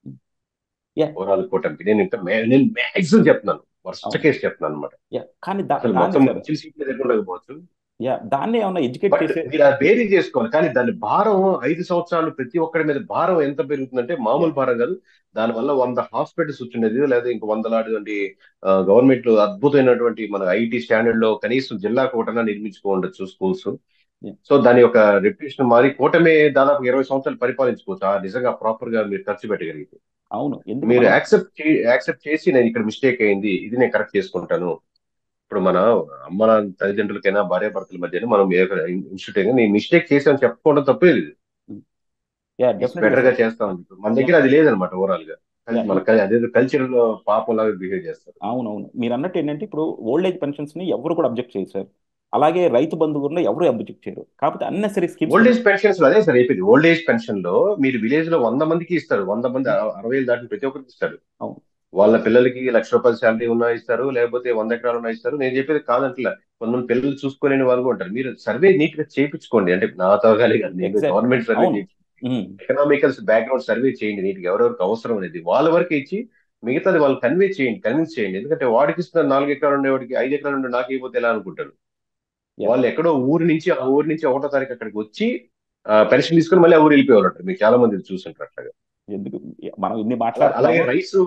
Yeah. ఓవరాల్ కూటమికి నేను ఇంకా మే- నేను మ్యాక్సిమం చెప్తున్నాను వర్స్ట్ అవును. కేసు చెప్తున్నాను అనమాట యా కానీ దా- అసలు దాన్ని మొత్తం సార్ మంచి సీట్లు లేకపోవచ్చు యా దాన్ని ఏమన్నా ఎడ్యుకేట్ బట్ చేసే మీరు అది బేరీ చేసుకోవాలి కానీ దాని భారం ఐదు సంవత్సరాలు ప్రతి ఒక్కరి మీద భారం ఎంత పెరుగుతుందంటే మామూలు భారం కాదు దాని వల్ల వంద హాస్పిటల్స్ వచ్చినది లేదా ఇంక వందలాంటి గవర్నమెంట్ అద్భుతమైనటువంటి మన ఐటీ స్టాండర్డ్ లో కనీసం జిల్లాకు ఒకటన్నా నిర్మించుకోవచ్చు స్కూల్స్ Yeah. సో దాని యొక్క రెప్యుటేషన్ మారి కూటమే దాదాపు ఇరవై సంవత్సరాలు పరిపాలించుకోవచ్చు ఆ నిజంగా ప్రాపర్ గా మీరు ఖర్చు పెట్టగలిగితే అవును ఎందుకు మీరు మనం యాక్సెప్ట్ యాక్సెప్ట్ చేసి నేను ఇక్కడ మిస్టేక్ అయింది ఇది నేను కరెక్ట్ చేసుకుంటాను ఇప్పుడు మన అమ్మ నాన్న తల్లిదండ్రులకైనా భార్య భర్తల మధ్య మనం ఇన్స్టిట్యూట్ అయినా నేను మిస్టేక్ చేశాను చెప్పుకోవడం తప్పే లేదు యా బెటర్ డెఫినెట్గా గా చేస్తాం మన దగ్గర అది లేదనమాట ఓవరాల్ గా Yeah. మన కల్- అదే కల్చరల్ పాపం లాగా బిహేవ్ చేస్తారు అవునవును మీరు అన్నట్టు ఏంటంటే ఇప్పుడు ఓల్డ్ ఏజ్ పెన్షన్స్ ని ఎవరు కూడా అబ్జెక్ట్ చేయరు సార్ అలాగే రైతు బంధువుల్లో ఎవరు అబ్జెక్ట్ చేయరు కాకపోతే unnecessary schemes old age pensions లో అదే సార్ అయిపోయింది ఓల్డ్ ఏజ్ పెన్షన్ లో మీరు విలేజ్ లో వంద మందికి ఇస్తారు వంద మంది అర- అరవై ఏళ్ళు దాటిన ప్రతి ఒక్కరికి ఇస్తారు అవును. వాళ్ళ పిల్లలకి లక్ష రూపాయల శాలరీ ఉన్నా ఇస్తారు లేకపోతే వంద ఎకరాలు ఉన్నా ఇస్తారు నేను చెప్పేది కాదంట్లా కొంతమంది పిల్లలు చూసుకోలేని వాళ్ళు కూడా ఉంటారు మీరు సర్వే నీట్ గా చేయించుకోండి అంటే నా తరగాలి కాదు నేను Exactly. గవర్నమెంట్ సర్వే అవును. ఉమ్, ఎకనామికల్స్ బ్యాక్గ్రౌండ్ సర్వే చేయండి నీటికి ఎవరెవరికి అవసరం అనేది వాళ్ళ వరకు ఇచ్చి మిగతాది వాళ్ళు కన్వే చేయండి కన్విన్స్ చేయండి ఎందుకంటే వాడికి ఇస్తున్న నాలుగు ఎకరాలు ఉండేవాడికి ఐదు ఎకరాలు ఉండే నాకు ఇవ్వతే ఎలా అనుకుంటారు Yeah. వాళ్ళు ఎక్కడో ఊరి నుంచి ఆ ఊరి నుంచి ఒకటో తారీఖు అక్కడికి వచ్చి పెన్షన్ తీసుకుని మళ్ళీ ఆ ఊరు వెళ్ళిపోయేవాళ్ళు ఉంటారు మీకు చాలా మంది చూస్తుంటారు అట్లాగా ఎందుకు మనం ఇన్ని అలా- అలాగే మాట్లాడుతున్నాము రైస్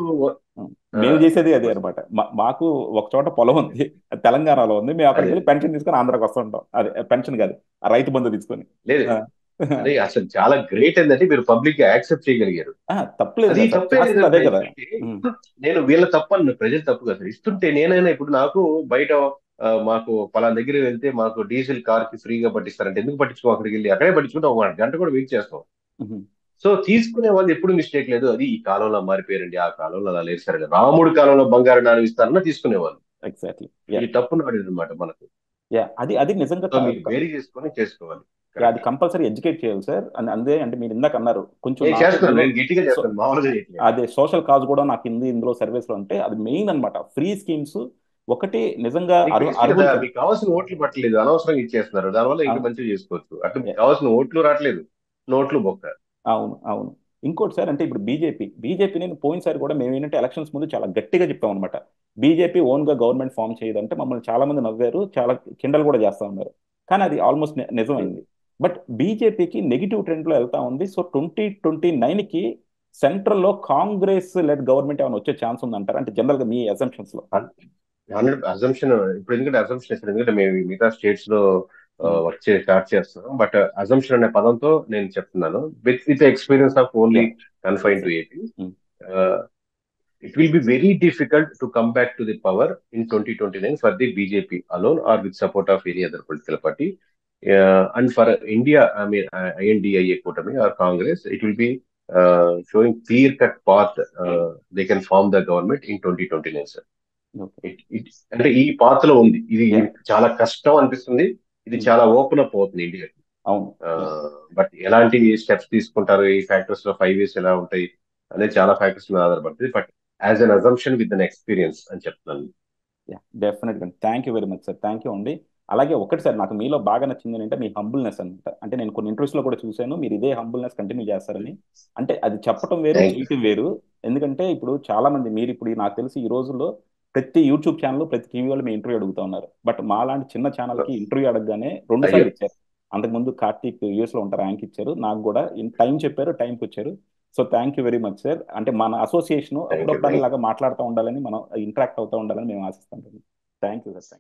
మేము చేసేది అదే అనమాట మాకు ఒక చోట పొలం ఉంది అది తెలంగాణలో ఉంది మేము అక్కడికి అదే. వెళ్ళి పెన్షన్ తీసుకొని ఆంధ్రాకి వస్తుంటాం అదే పెన్షన్ కాదు ఆ రైతు బంధు తీసుకొని లేదు ఆ. అదే అసలు చాలా గ్రేట్ ఏంటంటే మీరు పబ్లిక్ యాక్సెప్ట్ చేయగలిగారు ఆ, తప్పులేదు అది కదా సార్. తప్పే చేస్తుంది అదే కదా లేదంటే ఉమ్, నేను వీళ్ళ తప్పు అన్న ప్రజలు తప్పు కదా సార్. ఇస్తుంటే నేనైనా ఇప్పుడు నాకు బయట ఆ, మాకు పలానా దగ్గర వెళ్తే మాకు డీజిల్ కార్ కి ఫ్రీగా పట్టిస్తారంటే ఎందుకు పట్టించుకో అక్కడికి వెళ్ళి అక్కడే పట్టించుకుంటే ఒక గంట కూడా వెయిట్ చేస్తాం ఉమ్, సో తీసుకునే వాళ్ళు ఎప్పుడు మిస్టేక్ లేదు అది ఈ కాలంలో మారిపోయారండి ఆ కాలంలో అలా లేదు సార్ రాముడి కాలంలో బంగారు నాణం ఇస్తారన్నా తీసుకునేవాళ్ళు ఎగ్జాక్ట్లీ ఈ తప్పు నాడు అనమాట మనకు యా అది అది నిజంగా సో మీరు వేరీ చేసుకొని చేసుకోవాలి యా, అది కంపల్సరీ ఎడ్యుకేట్ చేయాలి సార్ అని అందే అంటే మీరు ఇందాక అన్నారు కొంచెం నేను నాకు చేస్తున్నాను ఇందులో- నేను గట్టిగా చేస్తాను మామూలుగా చేయట్లేదు. అదే సోషల్ కాజ్ కూడా నాకు ఇంది ఇందులో సర్వీస్ లో అంటే అది మెయిన్ అన్నమాట ఫ్రీ స్కీమ్స్ ఒకటి నిజంగా మీకు అర్హు- తెలుసు కదా, అర్హులకి మీకు కావాల్సిన ఓట్లు పట్టలేదు అనవసరంగా ఇచ్చేస్తున్నారు దానివల్ల ఇంకా అవును. మంచిగా చేసుకోవచ్చు అటు మీకు కావాల్సిన ఓట్లు రావట్లేదు నోట్లు బొక్క అవును అవును ఇంకోటి సార్ అంటే ఇప్పుడు బీజేపీ బీజేపీ నేను పోయినసారి కూడా మేము ఏంటంటే ఎలక్షన్స్ ముందు చాలా గట్టిగా చెప్పాం అనమాట బీజేపీ ఓన్ గా గవర్నమెంట్ ఫామ్ చేయదంటే మమ్మల్ని చాలా మంది నవ్వారు చాలా కిండల్ కూడా చేస్తా ఉన్నారు కానీ అది ఆల్మోస్ట్ నిజమైంది బట్ బీజేపీకి నెగిటివ్ ట్రెండ్ లో వెళ్తా ఉంది సో ట్వంటీ ట్వంటీ నైన్ కి సెంట్రల్ లో కాంగ్రెస్ లెడ్ గవర్నమెంట్ ఏమైనా వచ్చే ఛాన్స్ ఉందంటారు అంటే జనరల్ గా మీ అసంప్షన్స్ లో హండ్రెడ్ అజంప్షన్ ఇప్పుడు ఎందుకంటే అజంప్షన్ ఇస్తారు ఎందుకంటే మేము మిగతా స్టేట్స్ లో వర్క్ చే స్టార్ట్ చేస్తున్నాం బట్ అజంప్షన్ అనే పదంతో నేను చెప్తున్నాను with with experience of only confine to AP Hmm. it will be very difficult to come back to the power in 2029 for the BJP alone or with support of any other political party. Uh, and for India, I mean, uh, INDIA Kotami or Congress, it will be uh, showing clear-cut path. Uh, they can form the government in 2029, sir. Okay It, it, అంటే ఈ path లో ఉంది ఇది Yeah. చాలా కష్టం అనిపిస్తుంది ఇది Hmm. చాలా ఓపెన్ అప్ అవుతుంది ఇండియా అవును బట్ ఎలాంటి స్టెప్స్ తీసుకుంటారు ఈ ఫ్యాక్టర్స్ లో ఫైవ్ ఇయర్స్ ఎలా ఉంటాయి అనేది చాలా ఫ్యాక్టర్స్ మీద ఆధారపడుతుంది but as an assumption with an experience అని చెప్తున్నాను డెఫినెట్ గా thank you very much sir thank you అండి అలాగే ఒకటి సార్ నాకు మీలో బాగా నచ్చింది ఏంటంటే మీ హంబుల్నెస్ అనమాట అంటే నేను కొన్ని ఇంటర్వ్యూస్ లో కూడా చూశాను మీరు ఇదే హంబుల్నెస్ కంటిన్యూ చేస్తారని అంటే అది చెప్పడం వేరు Thank you. చేయటం వేరు ఎందుకంటే ఇప్పుడు చాలా మంది మీరు ఇప్పుడు నాకు తెలిసి ఈ రోజుల్లో ప్రతి యూట్యూబ్ ఛానల్ ప్రతి టీవీ వాళ్ళు మీ ఇంటర్వ్యూ అడుగుతా ఉన్నారు బట్ మా లాంటి చిన్న ఛానల్ కి ఇంటర్వ్యూ అడగగానే రెండు సార్లు అయ్యో. ఇచ్చారు అంతకుముందు కార్తీక్ యూఎస్ లో ఉంటారు ఆయనకి ఇచ్చారు నాకు కూడా టైం చెప్పారు టైంకి వచ్చారు so thank you very much sir అంటే మన అసోసియేషన్ you, అప్పుడప్పుడు thank you. ఇలాగా మాట్లాడుతూ ఉండాలని మనం ఇంటరాక్ట్ అవుతూ ఉండాలని మేము ఆశిస్తాం థ్యాంక్ యూ సార్